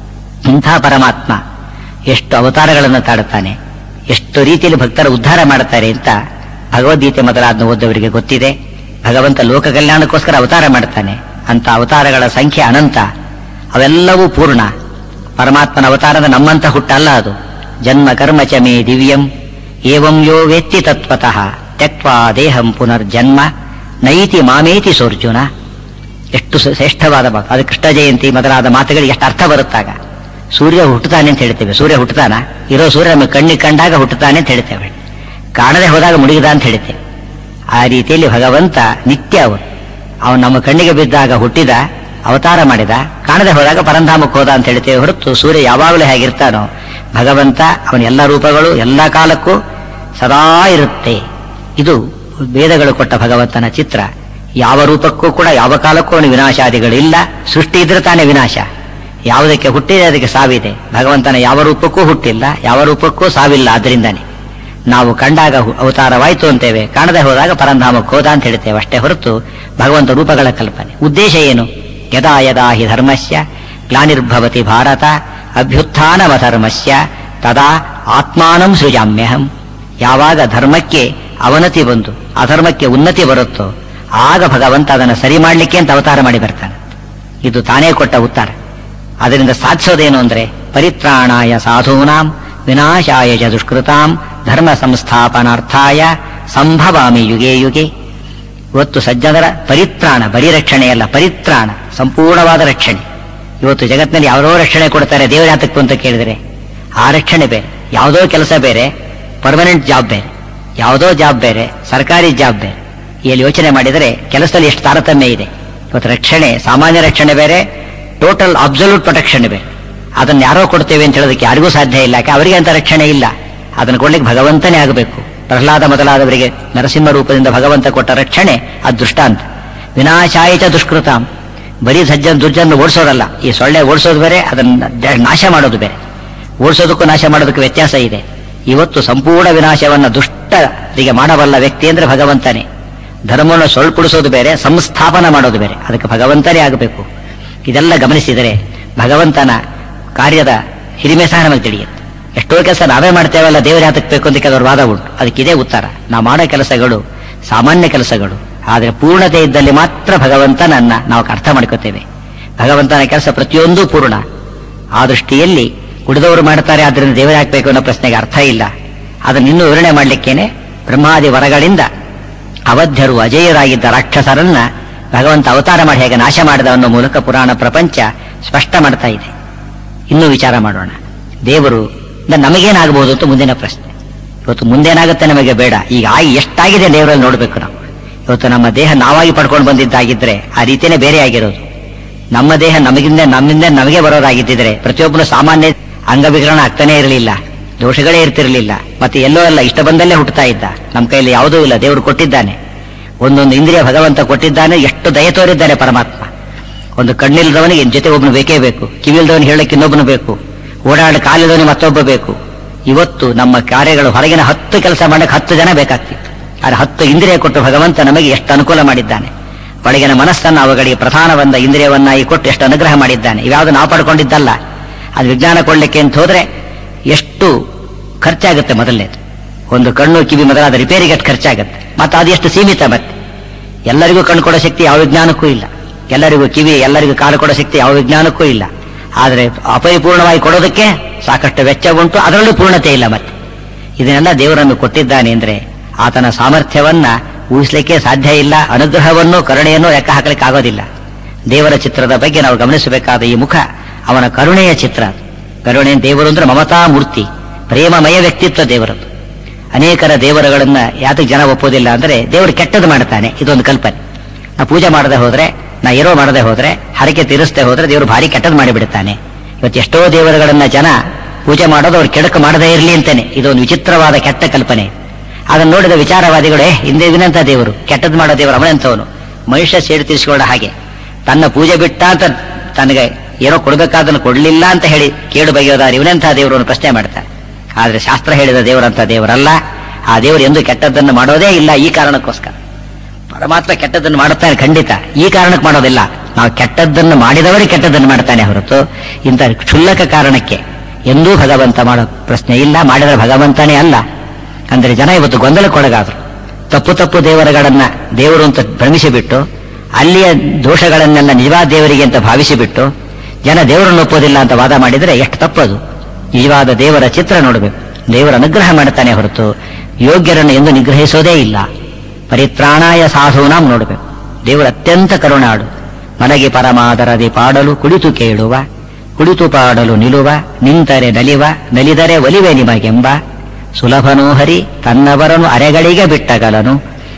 S1: ಇಂಥ ಪರಮಾತ್ಮ ಎಷ್ಟು ಅವತಾರಗಳನ್ನು ತಾಡುತ್ತಾನೆ ಎಷ್ಟು ರೀತಿಯಲ್ಲಿ ಭಕ್ತರ ಉದ್ಧಾರ ಮಾಡುತ್ತಾರೆ ಅಂತ ಭಗವದ್ಗೀತೆ ಮೊದಲಾದ ಓದವರಿಗೆ ಗೊತ್ತಿದೆ ಭಗವಂತ ಲೋಕ ಕಲ್ಯಾಣಕ್ಕೋಸ್ಕರ ಅವತಾರ ಮಾಡುತ್ತಾನೆ ಅಂತ ಅವತಾರಗಳ ಸಂಖ್ಯೆ ಅನಂತ ಅವೆಲ್ಲವೂ ಪೂರ್ಣ ಪರಮಾತ್ಮನ ಅವತಾರದ ನಮ್ಮಂತ ಹುಟ್ಟಲ್ಲ ಅದು ಜನ್ಮ ಕರ್ಮ ಚ ಮೇ ದಿವ್ಯಂ ಏವಂ ಯೋ ವೇತ್ತಿ ತತ್ವತಃ ತ್ಯಕ್ವಾ ದೇಹಂ ಪುನರ್ಜನ್ಮ ನೈತಿ ಮಾಮೇತಿ ಸೋರ್ಜುನ ಎಷ್ಟು ಶ್ರೇಷ್ಠವಾದ ಮಾತು ಅದು ಕೃಷ್ಣ ಜಯಂತಿ ಮೊದಲಾದ ಮಾತುಗಳಿಗೆ ಎಷ್ಟು ಅರ್ಥ ಬರುತ್ತಾಗ ಸೂರ್ಯ ಹುಟ್ಟುತ್ತಾನೆ ಅಂತ ಹೇಳ್ತೇವೆ ಸೂರ್ಯ ಹುಟ್ಟುತ್ತಾನ ಇರೋ ಸೂರ್ಯ ನಮಗೆ ಕಣ್ಣಿಗೆ ಕಂಡಾಗ ಹುಟ್ಟುತ್ತಾನೆ ಅಂತ ಹೇಳ್ತೇವೆ ಕಾಣದೆ ಹೋದಾಗ ಮುಳುಗಿದ ಅಂತ ಹೇಳ್ತೇವೆ ಆ ರೀತಿಯಲ್ಲಿ ಭಗವಂತ ನಿತ್ಯ ಅವನು ಅವನು ನಮ್ಮ ಕಣ್ಣಿಗೆ ಬಿದ್ದಾಗ ಹುಟ್ಟಿದ ಅವತಾರ ಮಾಡಿದ ಕಾಣದೆ ಹೋದಾಗ ಪರಂಧಾಮಕ್ಕೆ ಹೋದ ಅಂತ ಹೇಳ್ತೇವೆ ಹೊರತು ಸೂರ್ಯ ಯಾವಾಗಲೂ ಹೇಗಿರ್ತಾನೋ ಭಗವಂತ ಅವನ ಎಲ್ಲ ರೂಪಗಳು ಎಲ್ಲ ಕಾಲಕ್ಕೂ ಸದಾ ಇರುತ್ತೆ ಇದು ವೇದಗಳು ಕೊಟ್ಟ ಭಗವಂತನ ಚಿತ್ರ ಯಾವ ರೂಪಕ್ಕೂ ಕೂಡ ಯಾವ ಕಾಲಕ್ಕೂ ಅವನು ವಿನಾಶಾದಿಗಳಿಲ್ಲ ಸೃಷ್ಟಿ ಇದ್ರೆ ತಾನೇ ವಿನಾಶ ಯಾವುದಕ್ಕೆ ಹುಟ್ಟಿದೆ ಅದಕ್ಕೆ ಸಾವಿದೆ ಭಗವಂತನ ಯಾವ ರೂಪಕ್ಕೂ ಹುಟ್ಟಿಲ್ಲ ಯಾವ ರೂಪಕ್ಕೂ ಸಾವಿಲ್ಲ ಅದರಿಂದಾನೆ ನಾವು ಕಂಡಾಗ ಹು- ಅವತಾರವಾಯಿತು ಅಂತೇವೆ ಕಾಣದೆ ಹೋದಾಗ ಪರಂಧಾಮಕ್ಕೆ ಹೋದ ಅಂತ ಹೇಳ್ತೇವೆ ಅಷ್ಟೇ ಹೊರತು ಭಗವಂತ ರೂಪಗಳ ಕಲ್ಪನೆ ಉದ್ದೇಶ ಏನು ಯದಾ ಯದಾ ಹಿ ಧರ್ಮಸ್ಯ ಗ್ಲಾನಿರ್ಭವತಿ ಭಾರತ ಅಭ್ಯುತ್ಥಾನಮಧರ್ಮಸ್ಯ ತದಾ ಆತ್ಮಾನಂ ಸೃಜಾಮ್ಯಹಂ ಯಾವಾಗ ಧರ್ಮಕ್ಕೆ ಅವನತಿ ಬಂದು ಅಧರ್ಮಕ್ಕೆ ಉನ್ನತಿ ಬರುತ್ತೋ ಆಗ ಭಗವಂತ ಅದನ್ನು ಸರಿ ಮಾಡಲಿಕ್ಕೆ ಅಂತ ಅವತಾರ ಮಾಡಿ ಬರ್ತಾನೆ ಇದು ತಾನೇ ಕೊಟ್ಟ ಉತ್ತರ ಅದರಿಂದ ಸಾಧಿಸೋದೇನು ಅಂದ್ರೆ ಪರಿತ್ರಾಣಾಯ ಸಾಧೂನಾಂ ವಿನಾಶಾಯ ಚ ದುಷ್ಕೃತಾಂ ಧರ್ಮ ಸಂಸ್ಥಾಪನಾರ್ಥಾಯ ಸಂಭವಾಮಿ ಯುಗೆ ಯುಗೆ ಇವತ್ತು ಸಜ್ಜನರ ಪರಿತ್ರಾಣ ಬರೀ ರಕ್ಷಣೆಯಲ್ಲ ಪರಿತ್ರಾಣ ಸಂಪೂರ್ಣವಾದ ರಕ್ಷಣೆ ಇವತ್ತು ಜಗತ್ತಿನಲ್ಲಿ ಯಾರೋ ರಕ್ಷಣೆ ಕೊಡ್ತಾರೆ ದೇವರ ಯಾತಕ್ಕೂ ಅಂತ ಕೇಳಿದರೆ ಆ ರಕ್ಷಣೆ ಬೇರೆ ಯಾವುದೋ ಕೆಲಸ ಬೇರೆ ಪರ್ಮನೆಂಟ್ ಜಾಬ್ ಬೇರೆ ಯಾವುದೋ ಜಾಬ್ ಬೇರೆ ಸರ್ಕಾರಿ ಜಾಬ್ ಬೇರೆ ಇಲ್ಲಿ ಯೋಚನೆ ಮಾಡಿದರೆ ಕೆಲಸದಲ್ಲಿ ಎಷ್ಟು ತಾರತಮ್ಯ ಇದೆ ಇವತ್ತು ರಕ್ಷಣೆ ಸಾಮಾನ್ಯ ರಕ್ಷಣೆ ಬೇರೆ ಟೋಟಲ್ ಅಬ್ಸಲ್ಯೂಟ್ ಪ್ರೊಟೆಕ್ಷನ್ ಬೇರೆ ಅದನ್ನ ಯಾರೋ ಕೊಡ್ತೇವೆ ಅಂತ ಹೇಳೋದಕ್ಕೆ ಯಾರಿಗೂ ಸಾಧ್ಯ ಇಲ್ಲ ಯಾಕೆ ಅವರಿಗೆ ಅಂತ ರಕ್ಷಣೆ ಇಲ್ಲ ಅದನ್ನು ಕೊಡ್ಲಿಕ್ಕೆ ಭಗವಂತನೇ ಆಗಬೇಕು ಪ್ರಹ್ಲಾದ ಮೊದಲಾದವರಿಗೆ ನರಸಿಂಹ ರೂಪದಿಂದ ಭಗವಂತ ಕೊಟ್ಟ ರಕ್ಷಣೆ ಅದು ದೃಷ್ಟಾಂತ ವಿನಾಶಾಯಿತ ದುಷ್ಕೃತಾಂ ಬರೀ ಸಜ್ಜನ ದುರ್ಜನ ಓಡಿಸೋದಲ್ಲ ಈ ಸೊಳ್ಳೆ ಓಡಿಸೋದು ಬೇರೆ ಅದನ್ನ ದ- ನಾಶ ಮಾಡೋದು ಬೇರೆ ಓಡಿಸೋದಕ್ಕೂ ನಾಶ ಮಾಡೋದಕ್ಕೂ ವ್ಯತ್ಯಾಸ ಇದೆ ಇವತ್ತು ಸಂಪೂರ್ಣ ವಿನಾಶವನ್ನ ದುಷ್ಟರಿಗೆ ಮಾಡಬಲ್ಲ ವ್ಯಕ್ತಿ ಅಂದ್ರೆ ಭಗವಂತನೇ ಧರ್ಮವನ್ನು ಸೊಳ್ಪುಡಿಸೋದು ಬೇರೆ ಸಂಸ್ಥಾಪನ ಮಾಡೋದು ಬೇರೆ ಅದಕ್ಕೆ ಭಗವಂತನೇ ಆಗಬೇಕು ಇದೆಲ್ಲ ಗಮನಿಸಿದರೆ ಭಗವಂತನ ಕಾರ್ಯದ ಹಿರಿಮೆ ಸಹ ನಮಗೆ ತಿಳಿಯುತ್ತೆ ಎಷ್ಟೋ ಕೆಲಸ ನಾವೇ ಮಾಡ್ತೇವಲ್ಲ ದೇವರ ಯಾತಕ್ಕೆ ಬೇಕು ಅಂತ ಕೆಲವರು ವಾದ ಉಂಟು ಅದಕ್ಕೆ ಇದೇ ಉತ್ತರ ನಾವು ಮಾಡೋ ಕೆಲಸಗಳು ಸಾಮಾನ್ಯ ಕೆಲಸಗಳು ಆದರೆ ಪೂರ್ಣತೆ ಇದ್ದಲ್ಲಿ ಮಾತ್ರ ಭಗವಂತನನ್ನ ನಾವು ಅರ್ಥ ಮಾಡ್ಕೋತೇವೆ ಭಗವಂತನ ಕೆಲಸ ಪ್ರತಿಯೊಂದೂ ಪೂರ್ಣ ಆ ದೃಷ್ಟಿಯಲ್ಲಿ ಉಳಿದವರು ಮಾಡ್ತಾರೆ ಆದ್ರಿಂದ ದೇವರೇ ಹಾಕಬೇಕು ಅನ್ನೋ ಪ್ರಶ್ನೆಗೆ ಅರ್ಥ ಇಲ್ಲ ಅದನ್ನು ಇನ್ನೂ ವಿವರಣೆ ಮಾಡಲಿಕ್ಕೇನೆ ಬ್ರಹ್ಮಾದಿ ವರಗಳಿಂದ ಅವಧ್ಯರು ಅಜೇಯರಾಗಿದ್ದ ರಾಕ್ಷಸರನ್ನ ಭಗವಂತ ಅವತಾರ ಮಾಡಿ ಹೇಗೆ ನಾಶ ಮಾಡಿದ ಅನ್ನೋ ಮೂಲಕ ಪುರಾಣ ಪ್ರಪಂಚ ಸ್ಪಷ್ಟ ಮಾಡ್ತಾ ಇದೆ ಇನ್ನೂ ವಿಚಾರ ಮಾಡೋಣ ದೇವರು ನ- ನಮಗೇನಾಗಬಹುದು ಅಂತ ಮುಂದಿನ ಪ್ರಶ್ನೆ ಇವತ್ತು ಮುಂದೇನಾಗುತ್ತೆ ನಮಗೆ ಬೇಡ ಈಗ ಆಗಿ ಎಷ್ಟಾಗಿದೆ ದೇವರಲ್ಲಿ ನೋಡಬೇಕು ನಾವು ಇವತ್ತು ನಮ್ಮ ದೇಹ ನಾವಾಗಿ ಪಡ್ಕೊಂಡು ಬಂದಿದ್ದಾಗಿದ್ರೆ ಆ ರೀತಿಯೇ ಬೇರೆ ಆಗಿರೋದು ನಮ್ಮ ದೇಹ ನಮಗಿಂದ ನಮ್ಮಿಂದ ನಮಗೆ ಬರೋದಾಗಿದ್ದಿದ್ರೆ ಪ್ರತಿಯೊಬ್ಬನು ಸಾಮಾನ್ಯ ಅಂಗವಿಕರಣ ಆಗ್ತಾನೆ ಇರಲಿಲ್ಲ ದೋಷಗಳೇ ಇರ್ತಿರಲಿಲ್ಲ ಮತ್ತೆ ಎಲ್ಲೋ ಎಲ್ಲ ಇಷ್ಟ ಬಂದಲ್ಲೇ ಹುಟ್ಟುತ್ತಾ ಇದ್ದ ನಮ್ಮ ಕೈಯಲ್ಲಿ ಯಾವುದೂ ಇಲ್ಲ ದೇವರು ಕೊಟ್ಟಿದ್ದಾನೆ ಒಂದೊಂದು ಇಂದ್ರಿಯ ಭಗವಂತ ಕೊಟ್ಟಿದ್ದಾನೆ ಎಷ್ಟು ದಯ ತೋರಿದ್ದಾನೆ ಪರಮಾತ್ಮ ಒಂದು ಕಣ್ಣಿಲ್ದವನಿಗೆ ಜೊತೆ ಒಬ್ಬನು ಬೇಕೇ ಬೇಕು ಕಿವಿಲ್ದವನು ಹೇಳಕ್ಕೆ ಇನ್ನೊಬ್ಬನು ಬೇಕು ಓಡಾಡ ಕಾಲಿಲ್ದವನಿಗೆ ಮತ್ತೊಬ್ಬ ಬೇಕು ಇವತ್ತು ನಮ್ಮ ಕಾರ್ಯಗಳು ಹೊರಗಿನ ಹತ್ತು ಕೆಲಸ ಮಾಡಕ್ಕೆ ಹತ್ತು ಜನ ಬೇಕಾಗ್ತಿತ್ತು ಆದ್ರೆ ಹತ್ತು ಇಂದ್ರಿಯ ಕೊಟ್ಟು ಭಗವಂತ ನಮಗೆ ಎಷ್ಟು ಅನುಕೂಲ ಮಾಡಿದ್ದಾನೆ ಒಳಗಿನ ಮನಸ್ಸನ್ನು ಅವುಗಳಿಗೆ ಪ್ರಧಾನವಾದ ಇಂದ್ರಿಯವನ್ನಾಗಿ ಕೊಟ್ಟು ಎಷ್ಟು ಅನುಗ್ರಹ ಮಾಡಿದ್ದಾನೆ ಇವ್ಯಾವುದು ನಾವು ಪಡ್ಕೊಂಡಿದ್ದಲ್ಲ ಅದು ವಿಜ್ಞಾನ ಕೊಡ್ಲಿಕ್ಕೆ ಅಂತ ಹೋದ್ರೆ ಎಷ್ಟು ಖರ್ಚಾಗುತ್ತೆ ಮೊದಲನೇದು ಒಂದು ಕಣ್ಣು ಕಿವಿ ಮೊದಲಾದ ರಿಪೇರಿಗೆ ಎಷ್ಟು ಖರ್ಚಾಗುತ್ತೆ ಮತ್ತೆ ಅದು ಎಷ್ಟು ಸೀಮಿತ ಮತ್ತೆ ಎಲ್ಲರಿಗೂ ಕಣ್ಣು ಕೊಡೋ ಶಕ್ತಿ ಯಾವ ವಿಜ್ಞಾನಕ್ಕೂ ಇಲ್ಲ ಎಲ್ಲರಿಗೂ ಕಿವಿ ಎಲ್ಲರಿಗೂ ಕಾಲು ಕೊಡೋ ಶಕ್ತಿ ಯಾವ ವಿಜ್ಞಾನಕ್ಕೂ ಇಲ್ಲ ಆದರೆ ಅಪರಿಪೂರ್ಣವಾಗಿ ಕೊಡೋದಕ್ಕೆ ಸಾಕಷ್ಟು ವೆಚ್ಚ ಉಂಟು ಅದರಲ್ಲೂ ಪೂರ್ಣತೆ ಇಲ್ಲ ಮತ್ತೆ ಇದನ್ನೆಲ್ಲ ದೇವರನ್ನು ಕೊಟ್ಟಿದ್ದಾನೆ ಅಂದ್ರೆ ಆತನ ಸಾಮರ್ಥ್ಯವನ್ನ ಊಹಿಸಲಿಕ್ಕೆ ಸಾಧ್ಯ ಇಲ್ಲ ಅನುಗ್ರಹವನ್ನು ಕರುಣೆಯನ್ನು ಲೆಕ್ಕ ಹಾಕಲಿಕ್ಕೆ ಆಗೋದಿಲ್ಲ ದೇವರ ಚಿತ್ರದ ಬಗ್ಗೆ ನಾವು ಗಮನಿಸಬೇಕಾದ ಈ ಮುಖ ಅವನ ಕರುಣೆಯ ಚಿತ್ರ ಅದು. ಕರುಣೆ ದೇವರು ಅಂದ್ರೆ ಮಮತಾ ಮೂರ್ತಿ ಪ್ರೇಮಮಯ ವ್ಯಕ್ತಿತ್ವ ದೇವರದ್ದು ಅನೇಕರ ದೇವರುಗಳನ್ನ ಯಾತಕ್ಕೆ ಜನ ಒಪ್ಪೋದಿಲ್ಲ ಅಂದ್ರೆ ದೇವರು ಕೆಟ್ಟದ್ದು ಮಾಡ್ತಾನೆ ಇದೊಂದು ಕಲ್ಪನೆ ನಾ ಪೂಜೆ ಮಾಡದೆ ಹೋದ್ರೆ ನಾ ಏನೋ ಮಾಡದೆ ಹೋದ್ರೆ ಹರಕೆ ತೀರಿಸದೆ ಹೋದ್ರೆ ದೇವರು ಭಾರಿ ಕೆಟ್ಟದ್ದು ಮಾಡಿಬಿಡ್ತಾನೆ ಇವತ್ತು ಎಷ್ಟೋ ದೇವರುಗಳನ್ನ ಜನ ಪೂಜೆ ಮಾಡೋದು ಅವ್ರು ಕೆಡಕು ಮಾಡದೇ ಇರಲಿ ಅಂತಾನೆ ಇದೊಂದು ವಿಚಿತ್ರವಾದ ಕೆಟ್ಟ ಕಲ್ಪನೆ ಅದನ್ನು ನೋಡಿದ ವಿಚಾರವಾದಿಗಳೇ ಹಿಂದೆ ದಿನಂತ ದೇವರು ಕೆಟ್ಟದ್ದು ಮಾಡೋ ದೇವರು ಅವನಂತವನು ಮನುಷ್ಯ ಸೇಡು ತೀರಿಸಿಕೊಳ್ಳೋ ಹಾಗೆ ತನ್ನ ಪೂಜೆ ಬಿಟ್ಟ ಅಂತ ತನಗೆ ಏನೋ ಕೊಡಬೇಕಾದನ್ನು ಕೊಡಲಿಲ್ಲ ಅಂತ ಹೇಳಿ ಕೇಳು ಬಗೆಯೋದಾರ ಇವನೆಂಥ ದೇವರನ್ನು ಪ್ರಶ್ನೆ ಮಾಡ್ತಾರೆ ಆದ್ರೆ ಶಾಸ್ತ್ರ ಹೇಳಿದ ದೇವರಂತ ದೇವರಲ್ಲ ಆ ದೇವರು ಎಂದು ಕೆಟ್ಟದ್ದನ್ನು ಮಾಡೋದೇ ಇಲ್ಲ ಈ ಕಾರಣಕ್ಕೋಸ್ಕರ ಪರಮಾತ್ಮ ಕೆಟ್ಟದ್ದನ್ನು ಮಾಡುತ್ತಾನೆ ಖಂಡಿತ ಈ ಕಾರಣಕ್ಕೆ ಮಾಡೋದಿಲ್ಲ ನಾವು ಕೆಟ್ಟದ್ದನ್ನು ಮಾಡಿದವರೇ ಕೆಟ್ಟದ್ದನ್ನು ಮಾಡ್ತಾನೆ ಹೊರತು ಇಂಥ ಕ್ಷುಲ್ಲಕ ಕಾರಣಕ್ಕೆ ಎಂದೂ ಭಗವಂತ ಮಾಡೋ ಪ್ರಶ್ನೆ ಇಲ್ಲ ಮಾಡಿದರೆ ಭಗವಂತನೇ ಅಲ್ಲ ಅಂದ್ರೆ ಜನ ಇವತ್ತು ಗೊಂದಲಕ್ಕೊಳಗಾದ್ರು ತಪ್ಪು ತಪ್ಪು ದೇವರುಗಳನ್ನ ದೇವರು ಅಂತ ಭ್ರಮಿಸಿಬಿಟ್ಟು ಅಲ್ಲಿಯ ದೋಷಗಳನ್ನೆಲ್ಲ ನಿಜವಾದ ದೇವರಿಗೆ ಅಂತ ಭಾವಿಸಿಬಿಟ್ಟು ಜನ ದೇವರನ್ನು ಒಪ್ಪೋದಿಲ್ಲ ಅಂತ ವಾದ ಮಾಡಿದರೆ ಎಷ್ಟು ತಪ್ಪದು ನಿಜವಾದ ದೇವರ ಚಿತ್ರ ನೋಡಬೇಕು ದೇವರ ಅನುಗ್ರಹ ಮಾಡ್ತಾನೆ ಹೊರತು ಯೋಗ್ಯರನ್ನು ಎಂದು ನಿಗ್ರಹಿಸೋದೇ ಇಲ್ಲ ಪರಿತ್ರಾಣಾಯ ಸಾಧೂನಾಂ ನೋಡಬೇಕು ದೇವರು ಅತ್ಯಂತ ಕರುಣಾಡು ಮಲಗಿ ಪರಮಾದರದಿ ಪಾಡಲು ಕುಳಿತು ಕೇಳುವ ಕುಳಿತು ಪಾಡಲು ನಿಲುವ ನಿಂತರೆ ನಲಿವ ನಲಿದರೆ ಒಲಿವೆ ನಿಮಗೆಂಬ ಸುಲಭನೋ ಹರಿ ತನ್ನವರನು ಅರೆಗಳಿಗೆ ಬಿಟ್ಟಗಲನು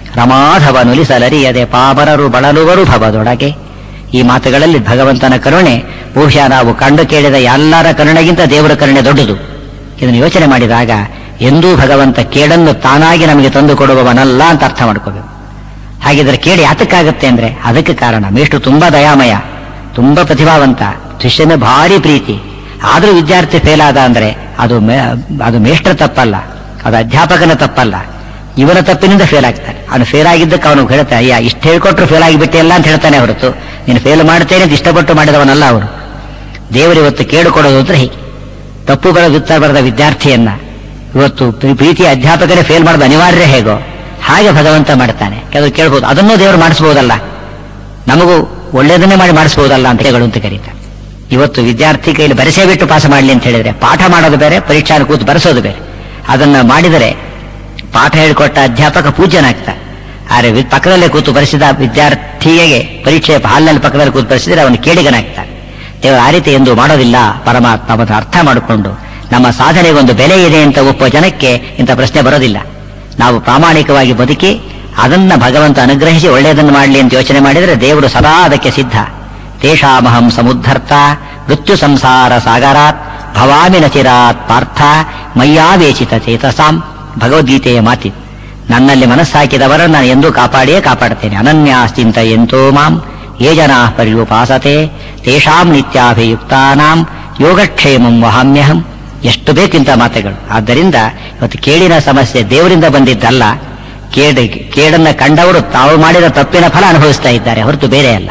S1: ರಮಾಧವನುಲಿಸಲರಿಯದೆ ಪಾಮರರು ಬಳಲುವರು ಭವದೊಳಗೆ ಈ ಮಾತುಗಳಲ್ಲಿ ಭಗವಂತನ ಕರುಣೆ ಬಹುಶಃ ನಾವು ಕಂಡು ಕೇಳಿದ ಎಲ್ಲರ ಕರುಣೆಗಿಂತ ದೇವರ ಕರುಣೆ ದೊಡ್ಡದು ಇದನ್ನು ಯೋಚನೆ ಮಾಡಿದಾಗ ಎಂದೂ ಭಗವಂತ ಕೇಡನ್ನು ತಾನಾಗಿ ನಮಗೆ ತಂದು ಕೊಡುವವನಲ್ಲ ಅಂತ ಅರ್ಥ ಮಾಡ್ಕೋಬೇಕು ಹಾಗಿದ್ರೆ ಕೇಳಿ ಯಾತಕ್ಕಾಗತ್ತೆ ಅಂದ್ರೆ ಅದಕ್ಕೆ ಕಾರಣ ಮೇಷ್ಟ್ರು ತುಂಬಾ ದಯಾಮಯ ತುಂಬಾ ಪ್ರತಿಭಾವಂತ ಶಿಷ್ಯನ ಭಾರಿ ಪ್ರೀತಿ ಆದ್ರೂ ವಿದ್ಯಾರ್ಥಿ ಫೇಲ್ ಆದ ಅಂದ್ರೆ ಅದು ಮೇ- ಅದು ಮೇಷ್ಟ್ರ ತಪ್ಪಲ್ಲ ಅದು ಅಧ್ಯಾಪಕನ ತಪ್ಪಲ್ಲ ಇವನ ತಪ್ಪಿನಿಂದ ಫೇಲ್ ಆಗ್ತಾನೆ ಅವನು ಫೇಲ್ ಆಗಿದ್ದಕ್ಕೆ ಅವನು ಹೇಳ್ತಾನೆ ಅಯ್ಯ ಇಷ್ಟು ಹೇಳ್ಕೊಟ್ರು ಫೇಲ್ ಆಗಿಬಿಟ್ಟೆ ಇಲ್ಲ ಅಂತ ಹೇಳ್ತಾನೆ ಹೊರತು ನೀನು ಫೇಲ್ ಮಾಡ್ತೇನೆ ಅಂತ ಇಷ್ಟಪಟ್ಟು ಮಾಡಿದವನಲ್ಲ ಅವನು ದೇವರು ಇವತ್ತು ಕೇಳಿಕೊಡೋದು ಅಂದ್ರೆ ಹೀಗೆ ತಪ್ಪು ಬರೆದ ಉತ್ತರ ಬರೆದ ವಿದ್ಯಾರ್ಥಿಯನ್ನ ಇವತ್ತು ಪ್ರೀ- ಪ್ರೀತಿಯ ಅಧ್ಯಾಪಕರೇ ಫೇಲ್ ಮಾಡೋದು ಅನಿವಾರ್ಯ ಹೇಗೋ ಹಾಗೆ ಭಗವಂತ ಮಾಡ್ತಾನೆ ಕೆಲವರು ಕೇಳ್ಬೋದು ಅದನ್ನೂ ದೇವರು ಮಾಡಿಸ್ಬೋದಲ್ಲ ನಮಗೂ ಒಳ್ಳೇದನ್ನೇ ಮಾಡಿ ಮಾಡಿಸ್ಬೋದಲ್ಲ ಅಂತ ಹೇಗಳು ಅಂತ ಕರೀತಾರೆ ಇವತ್ತು ವಿದ್ಯಾರ್ಥಿ ಕೈಲಿ ಬರೆಸೇ ಬಿಟ್ಟು ಪಾಸ್ ಮಾಡಲಿ ಅಂತ ಹೇಳಿದ್ರೆ ಪಾಠ ಮಾಡೋದು ಬೇರೆ ಪರೀಕ್ಷಾ ಕೂತು ಬರೆಸೋದು ಬೇರೆ ಅದನ್ನ ಮಾಡಿದರೆ ಪಾಠ ಹೇಳಿಕೊಟ್ಟ ಅಧ್ಯಾಪಕ ಪೂಜ್ಯನಾಗ್ತಾನೆ ಆದರೆ ವಿ- ಪಕ್ಕದಲ್ಲೇ ಕೂತು ಬರೆಸಿದ ವಿದ್ಯಾರ್ಥಿಗೆ ಪರೀಕ್ಷೆ ಹಾಲಿನಲ್ಲಿ ಪಕ್ಕದಲ್ಲಿ ಕೂತು ಬರೆಸಿದರೆ ಅವನು ಕೇಳಿಗನಾಗ್ತಾನೆ ದೇವರು ಆ ರೀತಿ ಎಂದು ಮಾಡೋದಿಲ್ಲ ಪರಮಾತ್ಮ ಅದನ್ನು ಅರ್ಥ ಮಾಡಿಕೊಂಡು ನಮ್ಮ ಸಾಧನೆಗೆ ಒಂದು ಬೆಲೆ ಇದೆ ಅಂತ ಒಪ್ಪುವ ಜನಕ್ಕೆ ಇಂಥ ಪ್ರಶ್ನೆ ಬರೋದಿಲ್ಲ ನಾವು ಪ್ರಾಮಾಣಿಕವಾಗಿ ಬದುಕಿ ಅದನ್ನ ಭಗವಂತ ಅನುಗ್ರಹಿಸಿ ಒಳ್ಳೆಯದನ್ನು ಮಾಡಲಿ ಅಂತ ಯೋಚನೆ ಮಾಡಿದರೆ ದೇವರು ಸದಾ ಅದಕ್ಕೆ ಸಿದ್ಧ ತೇಷಾಮಹಂ ಸಮುದ್ಧರ್ತ ಮೃತ್ಯು ಸಂಸಾರ ಸಾಗರಾತ್ ಭವಾಮಿ ನಚಿರಾತ್ ಪಾರ್ಥ ಮಯ್ಯಾವೇಚಿತ ಚೇತಸಾಂ ಭಗವದ್ಗೀತೆಯ ಮಾತಿ ನನ್ನಲ್ಲಿ ಮನಸ್ಸಾಕಿದವರನ್ನು ನಾನು ಎಂದೂ ಕಾಪಾಡಿಯೇ ಕಾಪಾಡ್ತೇನೆ ಅನನ್ಯಾಸ್ತಿಂತ ಎಂತೋ ಮಾಂ ಯೇ ಜನಾ ಪರ್ಯುಪಾಸತೆ ತೇಷಾಂ ನಿತ್ಯಾಭಿಯುಕ್ತಾನಾಂ ಯೋಗಕ್ಷೇಮಂ ವಹಾಮ್ಯಹಂ ಎಷ್ಟು ಬೇಕಿಂತ ಮಾತುಗಳು ಆದ್ದರಿಂದ ಇವತ್ತು ಕೇಳಿನ ಸಮಸ್ಯೆ ದೇವರಿಂದ ಬಂದಿದ್ದಲ್ಲ ಕೇಡ ಕೇಡನ್ನ ಕಂಡವರು ತಾವು ಮಾಡಿದ ತಪ್ಪಿನ ಫಲ ಅನುಭವಿಸ್ತಾ ಇದ್ದಾರೆ ಹೊರತು ಬೇರೆ ಅಲ್ಲ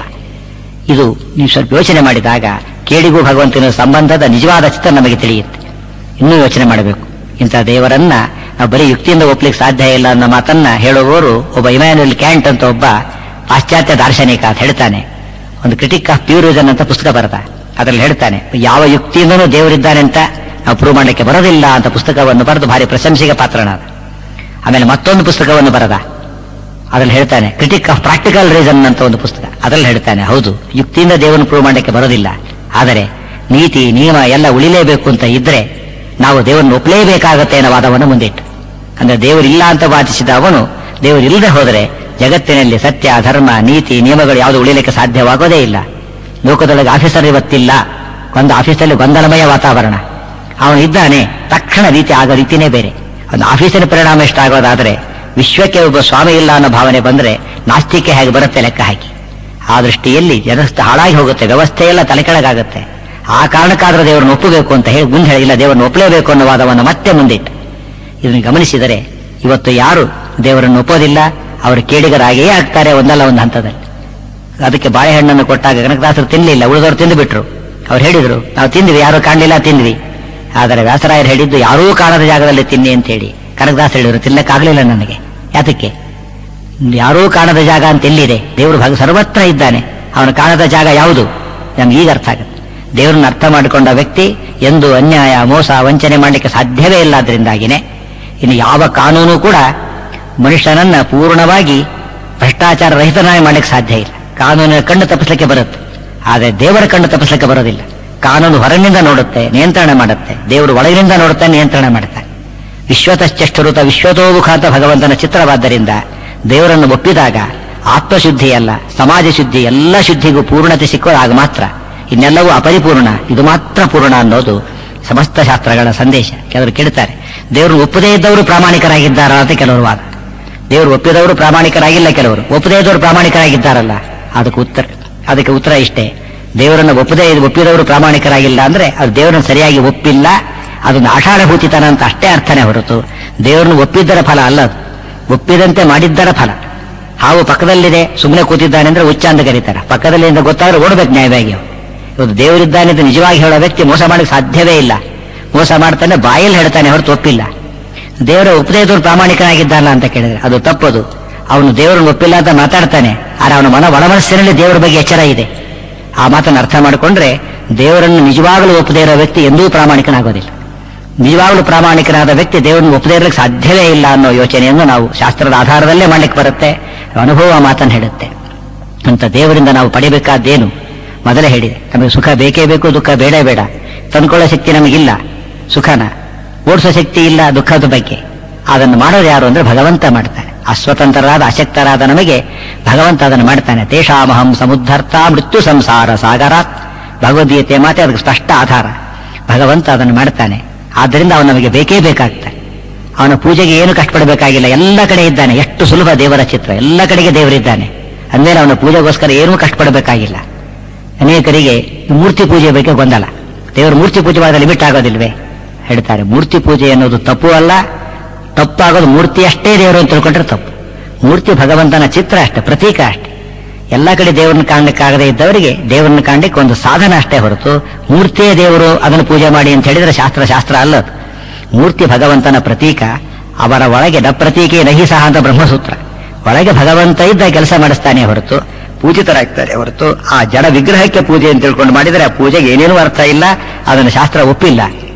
S1: ಇದು ನೀವು ಸ್ವಲ್ಪ ಯೋಚನೆ ಮಾಡಿದಾಗ ಕೇಡಿಗೂ ಭಗವಂತನ ಸಂಬಂಧದ ನಿಜವಾದ ಚಿತ್ರ ನಮಗೆ ತಿಳಿಯುತ್ತೆ ಇನ್ನೂ ಯೋಚನೆ ಮಾಡಬೇಕು ಇಂಥ ದೇವರನ್ನ ನಾವು ಬರೀ ಯುಕ್ತಿಯಿಂದ ಒಪ್ಲಿಕ್ಕೆ ಸಾಧ್ಯ ಇಲ್ಲ ಅನ್ನೋ ಮಾತನ್ನ ಹೇಳುವವರು ಒಬ್ಬ ಇಮ್ಯಾನ್ಯುಯಲ್ ಕ್ಯಾಂಟ್ ಅಂತ ಒಬ್ಬ ಪಾಶ್ಚಾತ್ಯ ದಾರ್ಶನಿಕ ಅಂತ ಹೇಳ್ತಾನೆ ಒಂದು ಕ್ರಿಟಿಕ್ ಆಫ್ ಪ್ಯೂರಿಸನ್ ಅಂತ ಪುಸ್ತಕ ಬರೆದ ಅದರಲ್ಲಿ ಹೇಳ್ತಾನೆ ಯಾವ ಯುಕ್ತಿಯಿಂದನೂ ದೇವರಿದ್ದಾನೆ ಅಂತ ನಾವು ಪ್ರೂವ್ ಮಾಡಲಿಕ್ಕೆ ಬರೋದಿಲ್ಲ ಅಂತ ಪುಸ್ತಕವನ್ನು ಬರೆದು ಭಾರಿ ಪ್ರಶಂಸೆಗೆ ಪಾತ್ರನಾದ ಆಮೇಲೆ ಮತ್ತೊಂದು ಪುಸ್ತಕವನ್ನು ಬರೆದ ಅದ್ರಲ್ಲಿ ಹೇಳ್ತಾನೆ ಕ್ರಿಟಿಕ್ ಆಫ್ ಪ್ರಾಕ್ಟಿಕಲ್ ರೀಸನ್ ಅಂತ ಒಂದು ಪುಸ್ತಕ ಅದ್ರಲ್ಲಿ ಹೇಳ್ತಾನೆ ಹೌದು ಯುಕ್ತಿಯಿಂದ ದೇವರನ್ನು ಪ್ರೂವ್ ಮಾಡಲಿಕ್ಕೆ ಬರೋದಿಲ್ಲ ಆದರೆ ನೀತಿ ನಿಯಮ ಎಲ್ಲ ಉಳಿಲೇಬೇಕು ಅಂತ ಇದ್ರೆ ನಾವು ದೇವರನ್ನು ಒಪ್ಪಲೇಬೇಕಾಗತ್ತೆ ಅನ್ನೋ ವಾದವನ್ನು ಮುಂದಿಟ್ಟು ಅಂದ್ರೆ ದೇವರಿಲ್ಲ ಅಂತ ವಾದಿಸಿದ ಅವನು ದೇವರಿಲ್ಲದೆ ಹೋದರೆ ಜಗತ್ತಿನಲ್ಲಿ ಸತ್ಯ ಧರ್ಮ ನೀತಿ ನಿಯಮಗಳು ಯಾವುದು ಉಳಿಲಿಕ್ಕೆ ಸಾಧ್ಯವಾಗೋದೇ ಇಲ್ಲ ಲೋಕದೊಳಗೆ ಆಫೀಸರ್ ಇವತ್ತಿಲ್ಲ ಒಂದು ಆಫೀಸಲ್ಲಿ ಗೊಂದಲಮಯ ವಾತಾವರಣ ಅವನು ಇದ್ದಾನೆ ತಕ್ಷಣ ರೀತಿ ಆಗೋ ರೀತಿನೇ ಬೇರೆ ಒಂದು ಆಫೀಸಿನ ಪರಿಣಾಮ ಎಷ್ಟಾಗೋದಾದ್ರೆ ವಿಶ್ವಕ್ಕೆ ಒಬ್ಬ ಸ್ವಾಮಿ ಇಲ್ಲ ಅನ್ನೋ ಭಾವನೆ ಬಂದ್ರೆ ನಾಸ್ತಿಕೆ ಹೇಗೆ ಬರುತ್ತೆ ಲೆಕ್ಕ ಹಾಕಿ ಆ ದೃಷ್ಟಿಯಲ್ಲಿ ಜನಸ್ಥ ಹಾಳಾಗಿ ಹೋಗುತ್ತೆ ವ್ಯವಸ್ಥೆ ಎಲ್ಲ ತಲೆಕೆಳಗಾಗುತ್ತೆ ಆ ಕಾರಣಕ್ಕಾದ್ರೂ ದೇವರನ್ನು ಒಪ್ಪಬೇಕು ಅಂತ ಹೇಳಿ ಮುಂದೆ ಹೇಳಿಲ್ಲ ದೇವರನ್ನು ಒಪ್ಪಲೇಬೇಕು ಅನ್ನೋ ವಾದವನ್ನು ಮತ್ತೆ ಮುಂದಿಟ್ಟು ಇದನ್ನು ಗಮನಿಸಿದರೆ ಇವತ್ತು ಯಾರು ದೇವರನ್ನು ಒಪ್ಪೋದಿಲ್ಲ ಅವರು ಕೇಡಿಗರಾಗಿಯೇ ಆಗ್ತಾರೆ ಒಂದಲ್ಲ ಒಂದು ಹಂತದಲ್ಲಿ ಅದಕ್ಕೆ ಬಾಳೆಹಣ್ಣನ್ನು ಕೊಟ್ಟಾಗ ಕನಕದಾಸರು ತಿನ್ನಲಿಲ್ಲ ಉಳಿದವರು ತಿಂದು ಬಿಟ್ರು ಅವ್ರು ಹೇಳಿದ್ರು ನಾವು ತಿಂದ್ವಿ ಯಾರು ಕಾಣಲಿಲ್ಲ ತಿಂದ್ವಿ ಆದರೆ ವ್ಯಾಸರಾಯರು ಹೇಳಿದ್ದು ಯಾರೂ ಕಾಣದ ಜಾಗದಲ್ಲಿ ತಿನ್ನಿ ಅಂತ ಹೇಳಿ ಕನಕದಾಸ ಹೇಳಿದ್ರು ತಿನ್ನಕ್ಕಾಗಲಿಲ್ಲ ನನಗೆ ಯಾತಕ್ಕೆ ಯಾರೂ ಕಾಣದ ಜಾಗ ಅಂತ ಎಲ್ಲಿದೆ ದೇವರು ಭಗ ಸರ್ವತ್ರ ಇದ್ದಾನೆ ಅವನು ಕಾಣದ ಜಾಗ ಯಾವುದು ನಮ್ಗೆ ಈಗ ಅರ್ಥ ಆಗುತ್ತೆ ದೇವರನ್ನ ಅರ್ಥ ಮಾಡಿಕೊಂಡ ವ್ಯಕ್ತಿ ಎಂದು ಅನ್ಯಾಯ ಮೋಸ ವಂಚನೆ ಮಾಡಲಿಕ್ಕೆ ಸಾಧ್ಯವೇ ಇಲ್ಲ ಅದರಿಂದಾಗಿನೇ ಇನ್ನು ಯಾವ ಕಾನೂನು ಕೂಡ ಮನುಷ್ಯನನ್ನ ಪೂರ್ಣವಾಗಿ ಭ್ರಷ್ಟಾಚಾರ ರಹಿತನಾಗಿ ಮಾಡಲಿಕ್ಕೆ ಸಾಧ್ಯ ಇಲ್ಲ ಕಾನೂನಿನ ಕಣ್ಣು ತಪ್ಪಿಸ್ಲಿಕ್ಕೆ ಬರುತ್ತೆ ಆದರೆ ದೇವರ ಕಣ್ಣು ತಪ್ಪಿಸ್ಲಿಕ್ಕೆ ಬರೋದಿಲ್ಲ ಕಾನೂನು ಹೊರಗಿನಿಂದ ನೋಡುತ್ತೆ ನಿಯಂತ್ರಣ ಮಾಡುತ್ತೆ ದೇವರು ಒಳಗಿನಿಂದ ನೋಡುತ್ತೆ ನಿಯಂತ್ರಣ ಮಾಡುತ್ತೆ ವಿಶ್ವತಶ್ಚಷ್ಟುರುತ ವಿಶ್ವತೋಮುಖ ಅಂತ ಭಗವಂತನ ಚಿತ್ರವಾದ್ದರಿಂದ ದೇವರನ್ನು ಒಪ್ಪಿದಾಗ ಆತ್ಮಶುದ್ಧಿ ಅಲ್ಲ ಸಮಾಜ ಶುದ್ಧಿ ಎಲ್ಲ ಶುದ್ಧಿಗೂ ಪೂರ್ಣತೆ ಸಿಕ್ಕೋದು ಆಗ ಮಾತ್ರ ಇನ್ನೆಲ್ಲವೂ ಅಪರಿಪೂರ್ಣ ಇದು ಮಾತ್ರ ಪೂರ್ಣ ಅನ್ನೋದು ಸಮಸ್ತ ಶಾಸ್ತ್ರಗಳ ಸಂದೇಶ ಕೆಲವರು ಕೇಳ್ತಾರೆ ದೇವರು ಒಪ್ಪದೇ ಇದ್ದವರು ಪ್ರಾಮಾಣಿಕರಾಗಿದ್ದಾರಾ ಅಂತ ಕೆಲವರು ವಾದ ದೇವರು ಒಪ್ಪಿದವರು ಪ್ರಾಮಾಣಿಕರಾಗಿಲ್ಲ ಕೆಲವರು ಒಪ್ಪದೇ ಇದ್ದವರು ಪ್ರಾಮಾಣಿಕರಾಗಿದ್ದಾರಲ್ಲ ಅದಕ್ಕೆ ಉತ್ತರ ಅದಕ್ಕೆ ಉತ್ತರ ಇಷ್ಟೇ ದೇವರನ್ನು ಒಪ್ಪದೇ ಒಪ್ಪಿದವರು ಪ್ರಾಮಾಣಿಕರಾಗಿಲ್ಲ ಅಂದ್ರೆ ಅದು ದೇವರನ್ನು ಸರಿಯಾಗಿ ಒಪ್ಪಿಲ್ಲ ಅದೊಂದು ಆಷಾಢಭೂತಿತನ ಅಂತ ಅಷ್ಟೇ ಅರ್ಥನೇ ಹೊರತು ದೇವರನ್ನು ಒಪ್ಪಿದ್ದರ ಫಲ ಅಲ್ಲ ಅದು ಒಪ್ಪಿದಂತೆ ಮಾಡಿದ್ದರ ಫಲ ಹಾವು ಪಕ್ಕದಲ್ಲಿದೆ ಸುಮ್ಮನೆ ಕೂತಿದ್ದಾನೆ ಅಂದ್ರೆ ಹುಚ್ಚ ಅಂತ ಕರೀತಾರೆ ಪಕ್ಕದಲ್ಲಿ ಅಂತ ಗೊತ್ತಾದ್ರೆ ಓಡಬೇಕು ನ್ಯಾಯವಾಗಿ ಅವ್ನು. ಇವತ್ತು ದೇವರಿದ್ದಾನೆ ಅಂತ ನಿಜವಾಗಿ ಹೇಳೋ ವ್ಯಕ್ತಿ ಮೋಸ ಮಾಡಲಿಕ್ಕೆ ಸಾಧ್ಯವೇ ಇಲ್ಲ ಮೋಸ ಮಾಡ್ತಾನೆ ಬಾಯಲ್ಲಿ ಹೇಳ್ತಾನೆ ಹೊರತು ಒಪ್ಪಿಲ್ಲ ದೇವರ ಉಪದೇಶದವರು ಪ್ರಾಮಾಣಿಕನಾಗಿದ್ದಾನಲ್ಲ ಅಂತ ಕೇಳಿದ್ರೆ ಅದು ತಪ್ಪದು ಅವನು ದೇವರನ್ನು ಒಪ್ಪಿಲ್ಲ ಅಂತ ಮಾತಾಡ್ತಾನೆ ಆದ್ರೆ ಅವನ ಮನ ಒಳಮನಸ್ಸಿನಲ್ಲಿ ದೇವರ ಬಗ್ಗೆ ಎಚ್ಚರ ಇದೆ ಆ ಮಾತನ್ನು ಅರ್ಥ ಮಾಡಿಕೊಂಡ್ರೆ ದೇವರನ್ನು ನಿಜವಾಗಲೂ ಒಪ್ಪದೇ ಇರೋ ವ್ಯಕ್ತಿ ಎಂದೂ ಪ್ರಾಮಾಣಿಕನಾಗೋದಿಲ್ಲ ನಿಜವಾಗಲೂ ಪ್ರಾಮಾಣಿಕನಾದ ವ್ಯಕ್ತಿ ದೇವರನ್ನು ಒಪ್ಪದೇ ಇರಲಿಕ್ಕೆ ಸಾಧ್ಯವೇ ಇಲ್ಲ ಅನ್ನೋ ಯೋಚನೆಯನ್ನು ನಾವು ಶಾಸ್ತ್ರದ ಆಧಾರದಲ್ಲೇ ಮಾಡ್ಲಿಕ್ಕೆ ಬರುತ್ತೆ ಅನುಭವ ಆ ಮಾತನ್ನು ಹೇಳುತ್ತೆ ಅಂತ ದೇವರಿಂದ ನಾವು ಪಡಿಬೇಕಾದ್ದೇನು ಮೊದಲೇ ಹೇಳಿದೆ ನಮಗೆ ಸುಖ ಬೇಕೇ ಬೇಕು ದುಃಖ ಬೇಡ ಬೇಡ ತಂದ್ಕೊಳ್ಳೋ ಶಕ್ತಿ ನಮಗಿಲ್ಲ ಸುಖನ ಓಡಿಸೋ ಶಕ್ತಿ ಇಲ್ಲ ದುಃಖದ ಬಗ್ಗೆ ಅದನ್ನು ಮಾಡೋರು ಯಾರು ಅಂದ್ರೆ ಭಗವಂತ ಮಾಡ್ತಾನೆ ಅಸ್ವತಂತ್ರರಾದ ಅಶಕ್ತರಾದ ನಮಗೆ ಭಗವಂತ ಅದನ್ನು ಮಾಡ್ತಾನೆ ತೇಷಾಮಹಂ ಸಮುದ್ಧರ್ಥ ಮೃತ್ಯು ಸಂಸಾರ ಸಾಗರಾತ್ ಭಗವದ್ಗೀತೆ ಮಾತೆ ಅದಕ್ಕೆ ಸ್ಪಷ್ಟ ಆಧಾರ ಭಗವಂತ ಅದನ್ನು ಮಾಡ್ತಾನೆ ಆದ್ದರಿಂದ ಅವನು ನಮಗೆ ಬೇಕೇ ಬೇಕಾಗ್ತಾನೆ ಅವನ ಪೂಜೆಗೆ ಏನು ಕಷ್ಟಪಡಬೇಕಾಗಿಲ್ಲ ಎಲ್ಲ ಕಡೆ ಇದ್ದಾನೆ ಎಷ್ಟು ಸುಲಭ ದೇವರ ಚಿತ್ರ ಎಲ್ಲ ಕಡೆಗೆ ದೇವರಿದ್ದಾನೆ ಅಂದ್ಮೇಲೆ ಅವನ ಪೂಜೆಗೋಸ್ಕರ ಏನೂ ಕಷ್ಟಪಡಬೇಕಾಗಿಲ್ಲ ಅನೇಕರಿಗೆ ಈ ಮೂರ್ತಿ ಪೂಜೆ ಬಗ್ಗೆ ಗೊಂದಲ ದೇವರ ಮೂರ್ತಿ ಪೂಜೆ ಮಾಡಿದ ಲಿಮಿಟ್ ಆಗೋದಿಲ್ವೇ ಹೇಳ್ತಾರೆ ಮೂರ್ತಿ ಪೂಜೆ ಅನ್ನೋದು ತಪ್ಪು ಅಲ್ಲ ತಪ್ಪಾಗೋದು ಮೂರ್ತಿ ಅಷ್ಟೇ ದೇವರು ಅಂತ ತಿಳ್ಕೊಂಡ್ರೆ ತಪ್ಪು ಮೂರ್ತಿ ಭಗವಂತನ ಚಿತ್ರ ಅಷ್ಟೇ ಪ್ರತೀಕ ಅಷ್ಟೇ ಎಲ್ಲ ಕಡೆ ದೇವರನ್ನ ಕಾಣಲಿಕ್ಕಾಗದೇ ಇದ್ದವರಿಗೆ ದೇವರನ್ನ ಕಾಣಲಿಕ್ಕೆ ಒಂದು ಸಾಧನ ಅಷ್ಟೇ ಹೊರತು ಮೂರ್ತಿಯೇ ದೇವರು ಅದನ್ನು ಪೂಜೆ ಮಾಡಿ ಅಂತ ಹೇಳಿದ್ರೆ ಶಾಸ್ತ್ರ ಶಾಸ್ತ್ರ ಅಲ್ಲ ಅದು. ಮೂರ್ತಿ ಭಗವಂತನ ಪ್ರತೀಕ ಅವರ ಒಳಗೆ ನ ಪ್ರತೀಕೆ ನಹಿ ಸಹ ಅಂತ ಬ್ರಹ್ಮಸೂತ್ರ ಒಳಗೆ ಭಗವಂತ ಇದ್ದ ಕೆಲಸ ಮಾಡಿಸ್ತಾನೆ ಹೊರತು ಪೂಜಿತರಾಗ್ತಾರೆ ಹೊರತು ಆ ಜಡ ವಿಗ್ರಹಕ್ಕೆ ಪೂಜೆ ಅಂತ ತಿಳ್ಕೊಂಡು ಮಾಡಿದರೆ ಆ ಪೂಜೆಗೆ ಏನೇನೂ ಅರ್ಥ ಇಲ್ಲ ಅದನ್ನು ಶಾಸ್ತ್ರ ಒಪ್ಪಿಲ್ಲ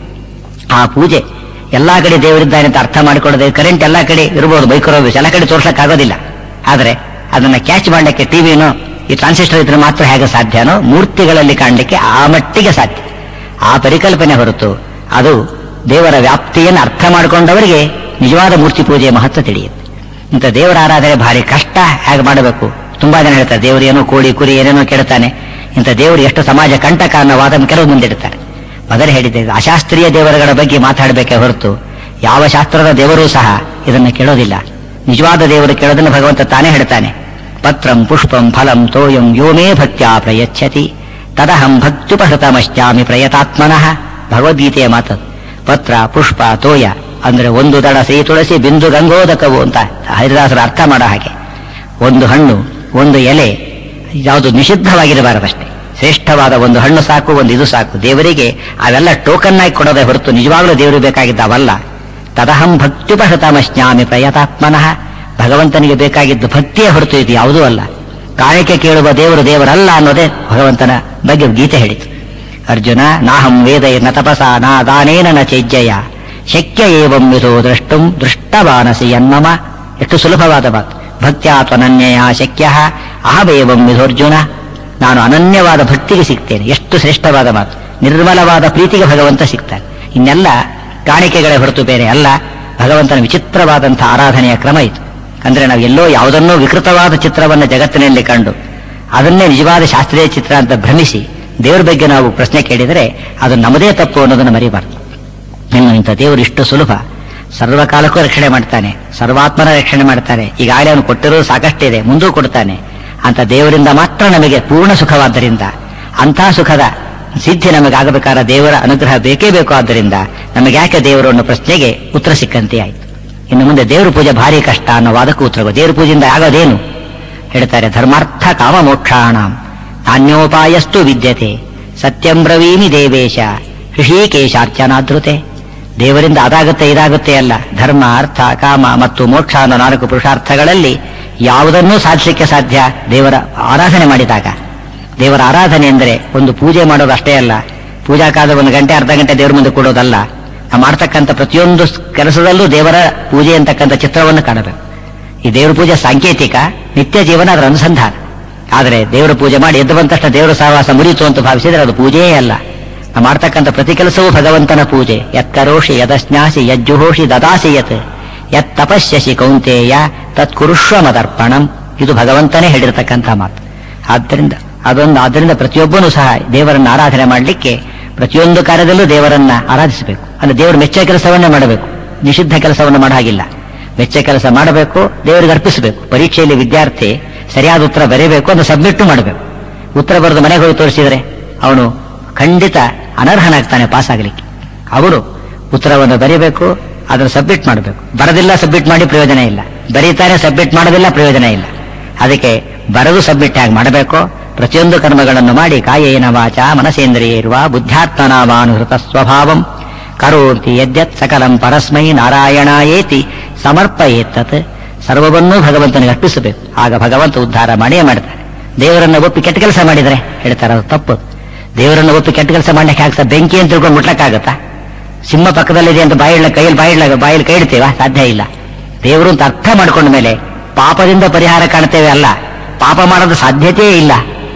S1: ಆ ಪೂಜೆ ಎಲ್ಲಾ ಕಡೆ ದೇವರಿದ್ದಾನೆ ಅಂತ ಅರ್ಥ ಮಾಡಿಕೊಳ್ಳದೆ ಕರೆಂಟ್ ಎಲ್ಲಾ ಕಡೆ ಇರಬಹುದು ಮೈಕ್ರೋವೇವ್ಸ್ ಎಲ್ಲ ಕಡೆ ತೋರ್ಸಕ್ ಆಗೋದಿಲ್ಲ ಆದ್ರೆ ಅದನ್ನ ಕ್ಯಾಚ್ ಮಾಡಲಿಕ್ಕೆ ಟಿವಿನೋ ಈ ಟ್ರಾನ್ಸಿಸ್ಟರ್ ಇದ್ರೆ ಮಾತ್ರ ಹೇಗೆ ಸಾಧ್ಯನೋ ಮೂರ್ತಿಗಳಲ್ಲಿ ಕಾಣಲಿಕ್ಕೆ ಆ ಮಟ್ಟಿಗೆ ಸಾಧ್ಯ ಆ ಪರಿಕಲ್ಪನೆ ಹೊರತು ಅದು ದೇವರ ವ್ಯಾಪ್ತಿಯನ್ನು ಅರ್ಥ ಮಾಡಿಕೊಂಡವರಿಗೆ ನಿಜವಾದ ಮೂರ್ತಿ ಪೂಜೆಯ ಮಹತ್ವ ತಿಳಿಯುತ್ತೆ ಇಂಥ ದೇವರ ಆರಾಧನೆ ಭಾರಿ ಕಷ್ಟ ಹೇಗೆ ಮಾಡಬೇಕು ತುಂಬಾ ಜನ ಹೇಳ್ತಾರೆ ದೇವರು ಏನೋ ಕೋಳಿ ಕುರಿ ಏನೇನೋ ಕೆಡ್ತಾನೆ ಇಂಥ ದೇವರು ಎಷ್ಟು ಸಮಾಜ ಕಂಟಕ ಅನ್ನೋ ವಾದನ ಕೆಲವು ಮುಂದಿಡ್ತಾರೆ ಮೊದಲು ಹೇಳಿದೆ ಇದು ಅಶಾಸ್ತ್ರೀಯ ದೇವರುಗಳ ಬಗ್ಗೆ ಮಾತಾಡಬೇಕೇ ಹೊರತು ಯಾವ ಶಾಸ್ತ್ರದ ದೇವರೂ ಸಹ ಇದನ್ನು ಕೇಳೋದಿಲ್ಲ ನಿಜವಾದ ದೇವರು ಕೇಳೋದನ್ನು ಭಗವಂತ ತಾನೇ ಹೇಳ್ತಾನೆ ಪತ್ರಂ ಪುಷ್ಪಂ ಫಲಂ ತೋಯಂ ಯೋಮೇ ಭಕ್ತ್ಯಾ ಪ್ರಯಚ್ಛತಿ ತದಹಂ ಭಕ್ತ್ಯುಪಹೃತಮಶ್ಚಾಮಿ ಪ್ರಯತಾತ್ಮನಃ ಭಗವದ್ಗೀತೆಯ ಮಾತದು ಪತ್ರ ಪುಷ್ಪ ತೋಯ ಅಂದ್ರೆ ಒಂದು ದಡ ಶ್ರೀ ತುಳಸಿ ಬಿಂದು ಗಂಗೋದಕವು ಅಂತ ಹರಿದಾಸರ ಅರ್ಥ ಮಾಡೋ ಹಾಗೆ ಒಂದು ಹಣ್ಣು ಒಂದು ಎಲೆ ಯಾವುದು ನಿಷಿದ್ಧವಾಗಿರಬಾರದಷ್ಟೇ ಶ್ರೇಷ್ಠವಾದ ಒಂದು ಹಣ್ಣು ಸಾಕು ಒಂದು ಇದು ಸಾಕು ದೇವರಿಗೆ ಅವೆಲ್ಲ ಟೋಕನ್ ಆಗಿ ಕೊಡೋದೇ ಹೊರತು ನಿಜವಾಗ್ಲೂ ದೇವರು ಬೇಕಾಗಿದ್ದವಲ್ಲ ತದಹಂ ಭಕ್ತ್ಯುಪಹೃತಮಶ್ನಾಮಿ ಪ್ರಯತಾತ್ಮನಃ ಭಗವಂತನಿಗೆ ಬೇಕಾಗಿದ್ದು ಭಕ್ತಿಯೇ ಹೊರತು ಇದು ಯಾವುದೂ ಅಲ್ಲ ಕಾಣಿಕೆ ಕೇಳುವ ದೇವರು ದೇವರಲ್ಲ ಅನ್ನೋದೇ ಭಗವಂತನ ಬಗ್ಗೆ ಗೀತೆ ಹೇಳಿತು ಅರ್ಜುನ ನಾಹಂ ವೇದ ನ ತಪಸ ನಾ ದಾನೇನ ನ ಚೈಜ್ಜಯ ಶಕ್ಯ ಏವಂ ವಿಧೋ ದ್ರಷ್ಟುಂ ದೃಷ್ಟವಾನಸಿ ಯನ್ಮಮ ಎಷ್ಟು ಸುಲಭವಾದ ಮಾತು ಭಕ್ತ್ಯಾತ್ವನನ್ಯಯ ಶಕ್ಯ ಅಹಮೇವಂ ವಿಧೋರ್ಜುನ ನಾನು ಅನನ್ಯವಾದ ಭಕ್ತಿಗೆ ಸಿಗ್ತೇನೆ ಎಷ್ಟು ಶ್ರೇಷ್ಠವಾದ ಮಾತು ನಿರ್ಮಲವಾದ ಪ್ರೀತಿಗೆ ಭಗವಂತ ಸಿಗ್ತಾನೆ ಇನ್ನೆಲ್ಲ ಕಾಣಿಕೆಗಳೇ ಹೊರತು ಬೇರೆ ಅಲ್ಲ ಭಗವಂತನ ವಿಚಿತ್ರವಾದಂತಹ ಆರಾಧನೆಯ ಕ್ರಮ ಇದು ಅಂದ್ರೆ ನಾವು ಎಲ್ಲೋ ಯಾವುದನ್ನೋ ವಿಕೃತವಾದ ಚಿತ್ರವನ್ನು ಜಗತ್ತಿನಲ್ಲಿ ಕಂಡು ಅದನ್ನೇ ನಿಜವಾದ ಶಾಸ್ತ್ರೀಯ ಚಿತ್ರ ಅಂತ ಭ್ರಮಿಸಿ ದೇವರ ಬಗ್ಗೆ ನಾವು ಪ್ರಶ್ನೆ ಕೇಳಿದರೆ ಅದು ನಮ್ಮದೇ ತಪ್ಪು ಅನ್ನೋದನ್ನು ಮರಿಬಾರ್ದು ಇನ್ನು ಇಂಥ ದೇವರು ಇಷ್ಟು ಸುಲಭ ಸರ್ವಕಾಲಕ್ಕೂ ರಕ್ಷಣೆ ಮಾಡ್ತಾನೆ ಸರ್ವಾತ್ಮನ ರಕ್ಷಣೆ ಮಾಡ್ತಾನೆ ಈಗಾಗಲೇ ಅವನು ಕೊಟ್ಟಿರೋದು ಸಾಕಷ್ಟಿದೆ ಮುಂದೂ ಕೊಡ್ತಾನೆ ಅಂತ ದೇವರಿಂದ ಮಾತ್ರ ನಮಗೆ ಪೂರ್ಣ ಸುಖವಾದ್ದರಿಂದ ಅಂಥ ಸುಖದ ಸಿದ್ಧಿ ನಮಗಾಗಬೇಕಾದ ದೇವರ ಅನುಗ್ರಹ ಬೇಕೇ ಬೇಕು ಆದ್ದರಿಂದ ನಮಗೆ ಯಾಕೆ ದೇವರು ಅನ್ನೋ ಪ್ರಶ್ನೆಗೆ ಉತ್ತರ ಸಿಕ್ಕಂತೆ ಆಯ್ತು ಇನ್ನು ಮುಂದೆ ದೇವರ ಪೂಜೆ ಭಾರಿ ಕಷ್ಟ ಅನ್ನೋ ವಾದಕ್ಕೂ ಉತ್ತರ ದೇವರ ಪೂಜೆಯಿಂದ ಆಗೋದೇನು ಹೇಳ್ತಾರೆ ಧರ್ಮಾರ್ಥ ಕಾಮ ಮೋಕ್ಷಾಣಂ ನಾಣ್ಯೋಪಾಯಸ್ತು ವಿದ್ಯತೆ ಸತ್ಯಂ ಬ್ರವೀಮಿ ದೇವೇಶ ಋಷಿಕೇಶಾರ್ಚನಾಧೃತೆ ದೇವರಿಂದ ಅದಾಗುತ್ತೆ ಇದಾಗುತ್ತೆ ಅಲ್ಲ ಧರ್ಮ ಅರ್ಥ ಕಾಮ ಮತ್ತು ಮೋಕ್ಷ ಅನ್ನೋ ನಾಲ್ಕು ಪುರುಷಾರ್ಥಗಳಲ್ಲಿ ಯಾವುದನ್ನೂ ಸಾಧಿಸಲಿಕ್ಕೆ ಸಾಧ್ಯ ದೇವರ ಆರಾಧನೆ ಮಾಡಿದಾಗ ದೇವರ ಆರಾಧನೆ ಎಂದರೆ ಒಂದು ಪೂಜೆ ಮಾಡೋದು ಅಷ್ಟೇ ಅಲ್ಲ ಪೂಜಾ ಕಾಲದ ಒಂದು ಗಂಟೆ ಅರ್ಧ ಗಂಟೆ ದೇವರ ಮುಂದೆ ಕೊಡೋದಲ್ಲ ನಾವು ಮಾಡ್ತಕ್ಕಂಥ ಪ್ರತಿಯೊಂದು ಕೆಲಸದಲ್ಲೂ ದೇವರ ಪೂಜೆ ಅಂತಕ್ಕಂಥ ಚಿತ್ರವನ್ನು ಕಾಣಬೇಕು ಈ ದೇವರ ಪೂಜೆ ಸಾಂಕೇತಿಕ ನಿತ್ಯ ಜೀವನ ಅದರ ಅನುಸಂಧಾನ ಆದರೆ ದೇವರ ಪೂಜೆ ಮಾಡಿ ಎದ್ದು ಬಂದ ತಕ್ಷಣ ದೇವರ ಸಹವಾಸ ಮುರಿಯಿತು ಅಂತ ಭಾವಿಸಿದರೆ ಅದು ಪೂಜೆಯೇ ಅಲ್ಲ ನಾವು ಮಾಡ್ತಕ್ಕಂಥ ಪ್ರತಿ ಕೆಲಸವೂ ಭಗವಂತನ ಪೂಜೆ ಯತ್ಕರೋಷಿ ಯದಸ್ನಾಸಿ ಯಜ್ಜುಹೋಷಿ ದದಾಸಿ ಯತ್ ಯತ್ ತಪಸ್ಯಸಿ ಕೌಂತೇಯ ತತ್ಕುರುಷ್ವ ಮದರ್ಪಣಂ ಇದು ಭಗವಂತನೇ ಹೇಳಿರತಕ್ಕಂಥ ಮಾತು ಆದ್ದರಿಂದ ಅದೊಂದು ಆದ್ದರಿಂದ ಪ್ರತಿಯೊಬ್ಬನೂ ಸಹ ದೇವರನ್ನ ಆರಾಧನೆ ಮಾಡಲಿಕ್ಕೆ ಪ್ರತಿಯೊಂದು ಕಾರ್ಯದಲ್ಲೂ ದೇವರನ್ನ ಆರಾಧಿಸಬೇಕು ಅಂದ್ರೆ ದೇವರು ಮೆಚ್ಚ ಕೆಲಸವನ್ನೇ ಮಾಡಬೇಕು ನಿಷಿದ್ಧ ಕೆಲಸವನ್ನು ಮಾಡೋ ಹಾಗಿಲ್ಲ ಮೆಚ್ಚ ಕೆಲಸ ಮಾಡಬೇಕು ದೇವರಿಗೆ ಅರ್ಪಿಸಬೇಕು ಪರೀಕ್ಷೆಯಲ್ಲಿ ವಿದ್ಯಾರ್ಥಿ ಸರಿಯಾದ ಉತ್ತರ ಬರೀಬೇಕು ಅಂತ ಸಬ್ಮಿಟ್ ಮಾಡಬೇಕು ಉತ್ತರ ಬರೆದು ಮನೆಗೆ ಹೋಗಿ ತೋರಿಸಿದರೆ ಅವನು ಖಂಡಿತ ಅನರ್ಹನಾಗ್ತಾನೆ ಪಾಸ್ ಆಗಲಿಕ್ಕೆ ಅವರು ಉತ್ತರವನ್ನು ಬರೀಬೇಕು ಅದನ್ನು ಸಬ್ಮಿಟ್ ಮಾಡಬೇಕು ಬರದಿಲ್ಲ ಸಬ್ಮಿಟ್ ಮಾಡಿ ಪ್ರಯೋಜನ ಇಲ್ಲ ಬರೀತಾರೆ ಸಬ್ಮಿಟ್ ಮಾಡೋದಿಲ್ಲ ಪ್ರಯೋಜನ ಇಲ್ಲ ಅದಕ್ಕೆ ಬರೆದು ಸಬ್ಮಿಟ್ ಹೇಗೆ ಮಾಡಬೇಕು ಪ್ರತಿಯೊಂದು ಕರ್ಮಗಳನ್ನು ಮಾಡಿ ಕಾಯೇನ ವಾಚ ಮನಸೇಂದ್ರಿಯ ಇರುವ ಬುದ್ಧಾತ್ಮನಾವಾನುಹೃತ ಸ್ವಭಾವಂ ಕರೋತಿ ಯದ್ಯತ್ ಸಕಲಂ ಪರಸ್ಮೈ ನಾರಾಯಣಾಯೇತಿ ಸಮರ್ಪಯೇತ್ತತ್ ಸರ್ವವನ್ನೂ ಭಗವಂತನಿಗೆ ಅರ್ಪಿಸಬೇಕು ಆಗ ಭಗವಂತ ಉದ್ಧಾರ ಮಾಡಿಯೇ ಮಾಡ್ತಾನೆ ದೇವರನ್ನ ಒಪ್ಪಿ ಕೆಟ್ಟ ಕೆಲಸ ಮಾಡಿದರೆ ಹೇಳ್ತಾರೆ ಅದು ತಪ್ಪು ದೇವರನ್ನ ಒಪ್ಪಿ ಕೆಟ್ಟ ಕೆಲಸ ಮಾಡ್ಲಿಕ್ಕೆ ಆಗ್ತಾ ಬೆಂಕಿ ಅಂತ ತಿಳ್ಕೊಂಡು ಮುಟ್ಲಕ್ಕಾಗತ್ತಾ ಸಿಂಹ ಪಕ್ಕದಲ್ಲಿದೆ ಅಂತ ಬಾಯಿಡ್ಲ ಕೈಯಲ್ಲಿ ಬಾಯಿಡ್ಲ ಬಾಯಲ್ಲಿ ಕೈ ಇಡ್ತೀವ ಸಾಧ್ಯ ಇಲ್ಲ ದೇವರು ಅಂತ ಅರ್ಥ ಮಾಡ್ಕೊಂಡ ಮೇಲೆ ಪಾಪದಿಂದ ಪರಿಹಾರ ಕಾಣ್ತೇವೆ ಅಲ್ಲ ಪಾಪ ಮಾಡೋದು ಸಾಧ್ಯತೆಯೇ ಇಲ್ಲ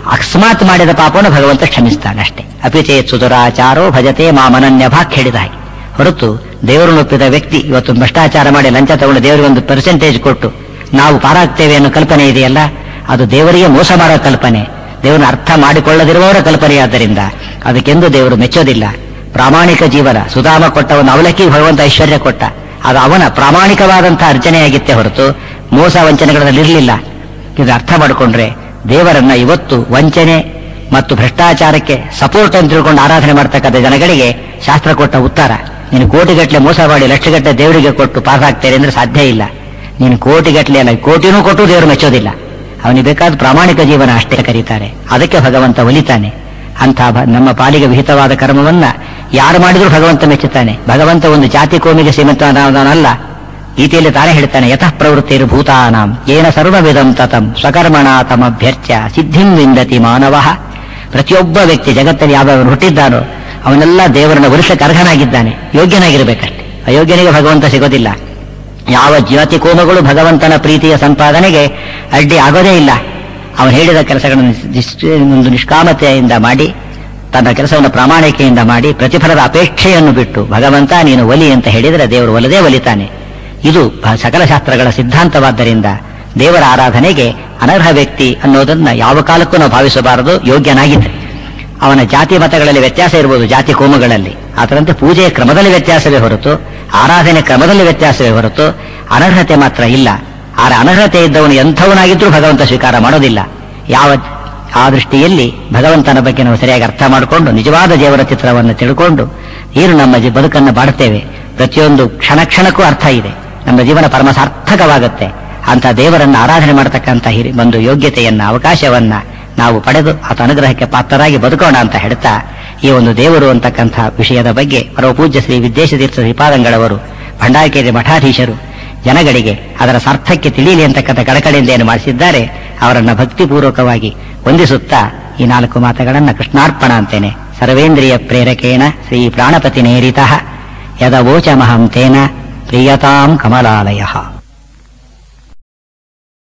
S1: ಅಕಸ್ಮಾತ್ ಮಾಡಿದ ಪಾಪವನ್ನು ಭಗವಂತ ಕ್ಷಮಿಸ್ತಾನೆ ಅಷ್ಟೇ ಅಪಿಚೇತ್ ಸುದುರಾಚಾರೋ ಭಜತೆ ಮಾಮನನ್ಯ ಭಾಗ್ ಹೇಳಿದ ಹಾಗೆ ಹೊರತು ದೇವರನ್ನು ಒಪ್ಪಿದ ವ್ಯಕ್ತಿ ಇವತ್ತು ಭ್ರಷ್ಟಾಚಾರ ಮಾಡಿ ಲಂಚ ತಗೊಂಡು ದೇವರಿಗೆ ಒಂದು ಪರ್ಸೆಂಟೇಜ್ ಕೊಟ್ಟು ನಾವು ಪಾರಾಗ್ತೇವೆ ಅನ್ನೋ ಕಲ್ಪನೆ ಇದೆಯಲ್ಲ ಅದು ದೇವರಿಗೆ ಮೋಸ ಮಾಡೋ ಕಲ್ಪನೆ ದೇವರನ್ನ ಅರ್ಥ ಮಾಡಿಕೊಳ್ಳದಿರುವವರ ಕಲ್ಪನೆಯಾದ್ದರಿಂದ ಅದಕ್ಕೆಂದು ದೇವರು ಮೆಚ್ಚೋದಿಲ್ಲ ಪ್ರಾಮಾಣಿಕ ಜೀವನ ಸುಧಾಮ ಕೊಟ್ಟ ಒಂದು ಅವಲಕ್ಕಿ ಭಗವಂತ ಐಶ್ವರ್ಯ ಕೊಟ್ಟ ಅದು ಅವನ ಪ್ರಾಮಾಣಿಕವಾದಂತಹ ಅರ್ಚನೆಯಾಗಿತ್ತೇ ಹೊರತು ಮೋಸ ವಂಚನೆಗಳಲ್ಲಿ ಇರಲಿಲ್ಲ ಇದು ಅರ್ಥ ಮಾಡಿಕೊಂಡ್ರೆ ದೇವರನ್ನ ಇವತ್ತು ವಂಚನೆ ಮತ್ತು ಭ್ರಷ್ಟಾಚಾರಕ್ಕೆ ಸಪೋರ್ಟ್ ಅಂತ ತಿಳ್ಕೊಂಡು ಆರಾಧನೆ ಮಾಡ್ತಕ್ಕಂಥ ಜನಗಳಿಗೆ ಶಾಸ್ತ್ರ ಕೊಟ್ಟ ಉತ್ತರ ನೀನು ಕೋಟಿಗಟ್ಟಲೆ ಮೋಸ ಮಾಡಿ ಲಕ್ಷಗಟ್ಟಲೆ ದೇವರಿಗೆ ಕೊಟ್ಟು ಪಾಸ್ ಆಗ್ತೇನೆ ಅಂದ್ರೆ ಸಾಧ್ಯ ಇಲ್ಲ ನೀನು ಕೋಟಿಗಟ್ಟಲೆ ಅಲ್ಲ ಕೋಟಿನೂ ಕೊಟ್ಟು ದೇವರು ಮೆಚ್ಚೋದಿಲ್ಲ ಅವನಿಗೆ ಬೇಕಾದ ಪ್ರಾಮಾಣಿಕ ಜೀವನ ಅಷ್ಟೇ ಕರೀತಾರೆ ಅದಕ್ಕೆ ಭಗವಂತ ಒಲಿತಾನೆ ಅಂತ ಭ- ನಮ್ಮ ಪಾಲಿಗೆ ವಿಹಿತವಾದ ಕರ್ಮವನ್ನ ಯಾರು ಮಾಡಿದ್ರು ಭಗವಂತ ಮೆಚ್ಚುತ್ತಾನೆ ಭಗವಂತ ಒಂದು ಜಾತಿ ಕೋಮಿಗೆ ಸೀಮಿತನಾದವನಲ್ಲ ಗೀತೆಯಲ್ಲಿ ತಾನೇ ಹೇಳ್ತಾನೆ ಯತಃ ಪ್ರವೃತ್ತಿರು ಭೂತಾನಾಂ ಏನ ಸರ್ವವಿಧಂ ತತಂ ಸ್ವಕರ್ಮಣ ತಮಭ್ಯರ್ಚ್ಯ ಸಿದ್ಧಿಂ ವಿಂದತಿ ಮಾನವ ಪ್ರತಿಯೊಬ್ಬ ವ್ಯಕ್ತಿ ಜಗತ್ತಲ್ಲಿ ಯಾವ ಹುಟ್ಟಿದ್ದಾನೋ ಅವನೆಲ್ಲ ದೇವರನ್ನ ವರ್ಷಕ್ಕೆ ಅರ್ಹನಾಗಿದ್ದಾನೆ ಯೋಗ್ಯನಾಗಿರ್ಬೇಕಷ್ಟೆ ಅಯೋಗ್ಯನಿಗೆ ಭಗವಂತ ಸಿಗೋದಿಲ್ಲ ಯಾವ ಜಾತಿ ಕೋಮಗಳು ಭಗವಂತನ ಪ್ರೀತಿಯ ಸಂಪಾದನೆಗೆ ಅಡ್ಡಿ ಆಗೋದೇ ಇಲ್ಲ ಅವನು ಹೇಳಿದ ಕೆಲಸಗಳನ್ನು ನಿಸ್- ಒಂದು ನಿಷ್ಕಾಮತೆಯಿಂದ ಮಾಡಿ ತನ್ನ ಕೆಲಸವನ್ನು ಪ್ರಾಮಾಣಿಕೆಯಿಂದ ಮಾಡಿ ಪ್ರತಿಫಲದ ಅಪೇಕ್ಷೆಯನ್ನು ಬಿಟ್ಟು ಭಗವಂತ ನೀನು ಒಲಿ ಅಂತ ಹೇಳಿದರೆ ದೇವರು ಒಲದೇ ಒಲಿತಾನೆ ಇದು ಭ- ಸಕಲ ಶಾಸ್ತ್ರಗಳ ಸಿದ್ಧಾಂತವಾದ್ದರಿಂದ ದೇವರ ಆರಾಧನೆಗೆ ಅನರ್ಹ ವ್ಯಕ್ತಿ ಅನ್ನೋದನ್ನ ಯಾವ ಕಾಲಕ್ಕೂ ನಾವು ಭಾವಿಸಬಾರದು ಯೋಗ್ಯನಾಗಿದ್ದರೆ ಅವನ ಜಾತಿ ಮತಗಳಲ್ಲಿ ವ್ಯತ್ಯಾಸ ಇರಬಹುದು ಜಾತಿ ಕೋಮಗಳಲ್ಲಿ ಅದರಂತೆ ಪೂಜೆಯ ಕ್ರಮದಲ್ಲಿ ವ್ಯತ್ಯಾಸವೇ ಹೊರತು ಆರಾಧನೆ ಕ್ರಮದಲ್ಲಿ ವ್ಯತ್ಯಾಸವೇ ಹೊರತು ಅನರ್ಹತೆ ಮಾತ್ರ ಇಲ್ಲ ಆರ ಅನರ್ಹತೆ ಇದ್ದವನು ಎಂಥವನಾಗಿದ್ರೂ ಭಗವಂತ ಸ್ವೀಕಾರ ಮಾಡೋದಿಲ್ಲ ಯಾವ ಆ ದೃಷ್ಟಿಯಲ್ಲಿ ಭಗವಂತನ ಬಗ್ಗೆ ನಾವು ಸರಿಯಾಗಿ ಅರ್ಥ ಮಾಡಿಕೊಂಡು ನಿಜವಾದ ದೇವರ ಚಿತ್ರವನ್ನು ತಿಳ್ಕೊಂಡು ಏನು ನಮ್ಮ ಜಿ- ಬದುಕನ್ನು ಬಾಡುತ್ತೇವೆ ಪ್ರತಿಯೊಂದು ಕ್ಷಣ ಕ್ಷಣಕ್ಕೂ ಅರ್ಥ ಇದೆ ನಮ್ಮ ಜೀವನ ಪರಮ ಸಾರ್ಥಕವಾಗುತ್ತೆ ಅಂತ ದೇವರನ್ನ ಆರಾಧನೆ ಮಾಡತಕ್ಕಂಥ ಹಿರಿ ಒಂದು ಯೋಗ್ಯತೆಯನ್ನ ಅವಕಾಶವನ್ನ ನಾವು ಪಡೆದು ಆತ ಅನುಗ್ರಹಕ್ಕೆ ಪಾತ್ರರಾಗಿ ಬದುಕೋಣ ಅಂತ ಹೇಳ್ತಾ ಈ ಒಂದು ದೇವರು ಅಂತಕ್ಕಂಥ ವಿಷಯದ ಬಗ್ಗೆ ಪರಮ ಪೂಜ್ಯ ಶ್ರೀ ವಿದ್ಯೇಶತೀರ್ಥ ಶ್ರೀಪಾದಂಗಳವರು ಭಂಡಾರಕೇರಿ ಮಠಾಧೀಶರು ಜನಗಳಿಗೆ ಅದರ ಸಾರ್ಥಕ್ಕೆ ತಿಳಿಯಲಿ ಅಂತಕ್ಕಂಥ ಕಳಕಳಿಯಿಂದ ಏನು ಮಾಡಿಸಿದ್ದಾರೆ ಅವರನ್ನ ಭಕ್ತಿಪೂರ್ವಕವಾಗಿ ವಂದಿಸುತ್ತಾ ಈ ನಾಲ್ಕು ಮಾತುಗಳನ್ನ ಕೃಷ್ಣಾರ್ಪಣ ಅಂತೇನೆ ಸರ್ವೇಂದ್ರಿಯ ಪ್ರೇರಕೇಣ ಶ್ರೀ ಪ್ರಾಣಪತಿ ನೇರಿತ ಯದವೋಚಮಹಂ ತೇನ ಪ್ರಿಯತಾಂ ಕಮಲಾಲಯ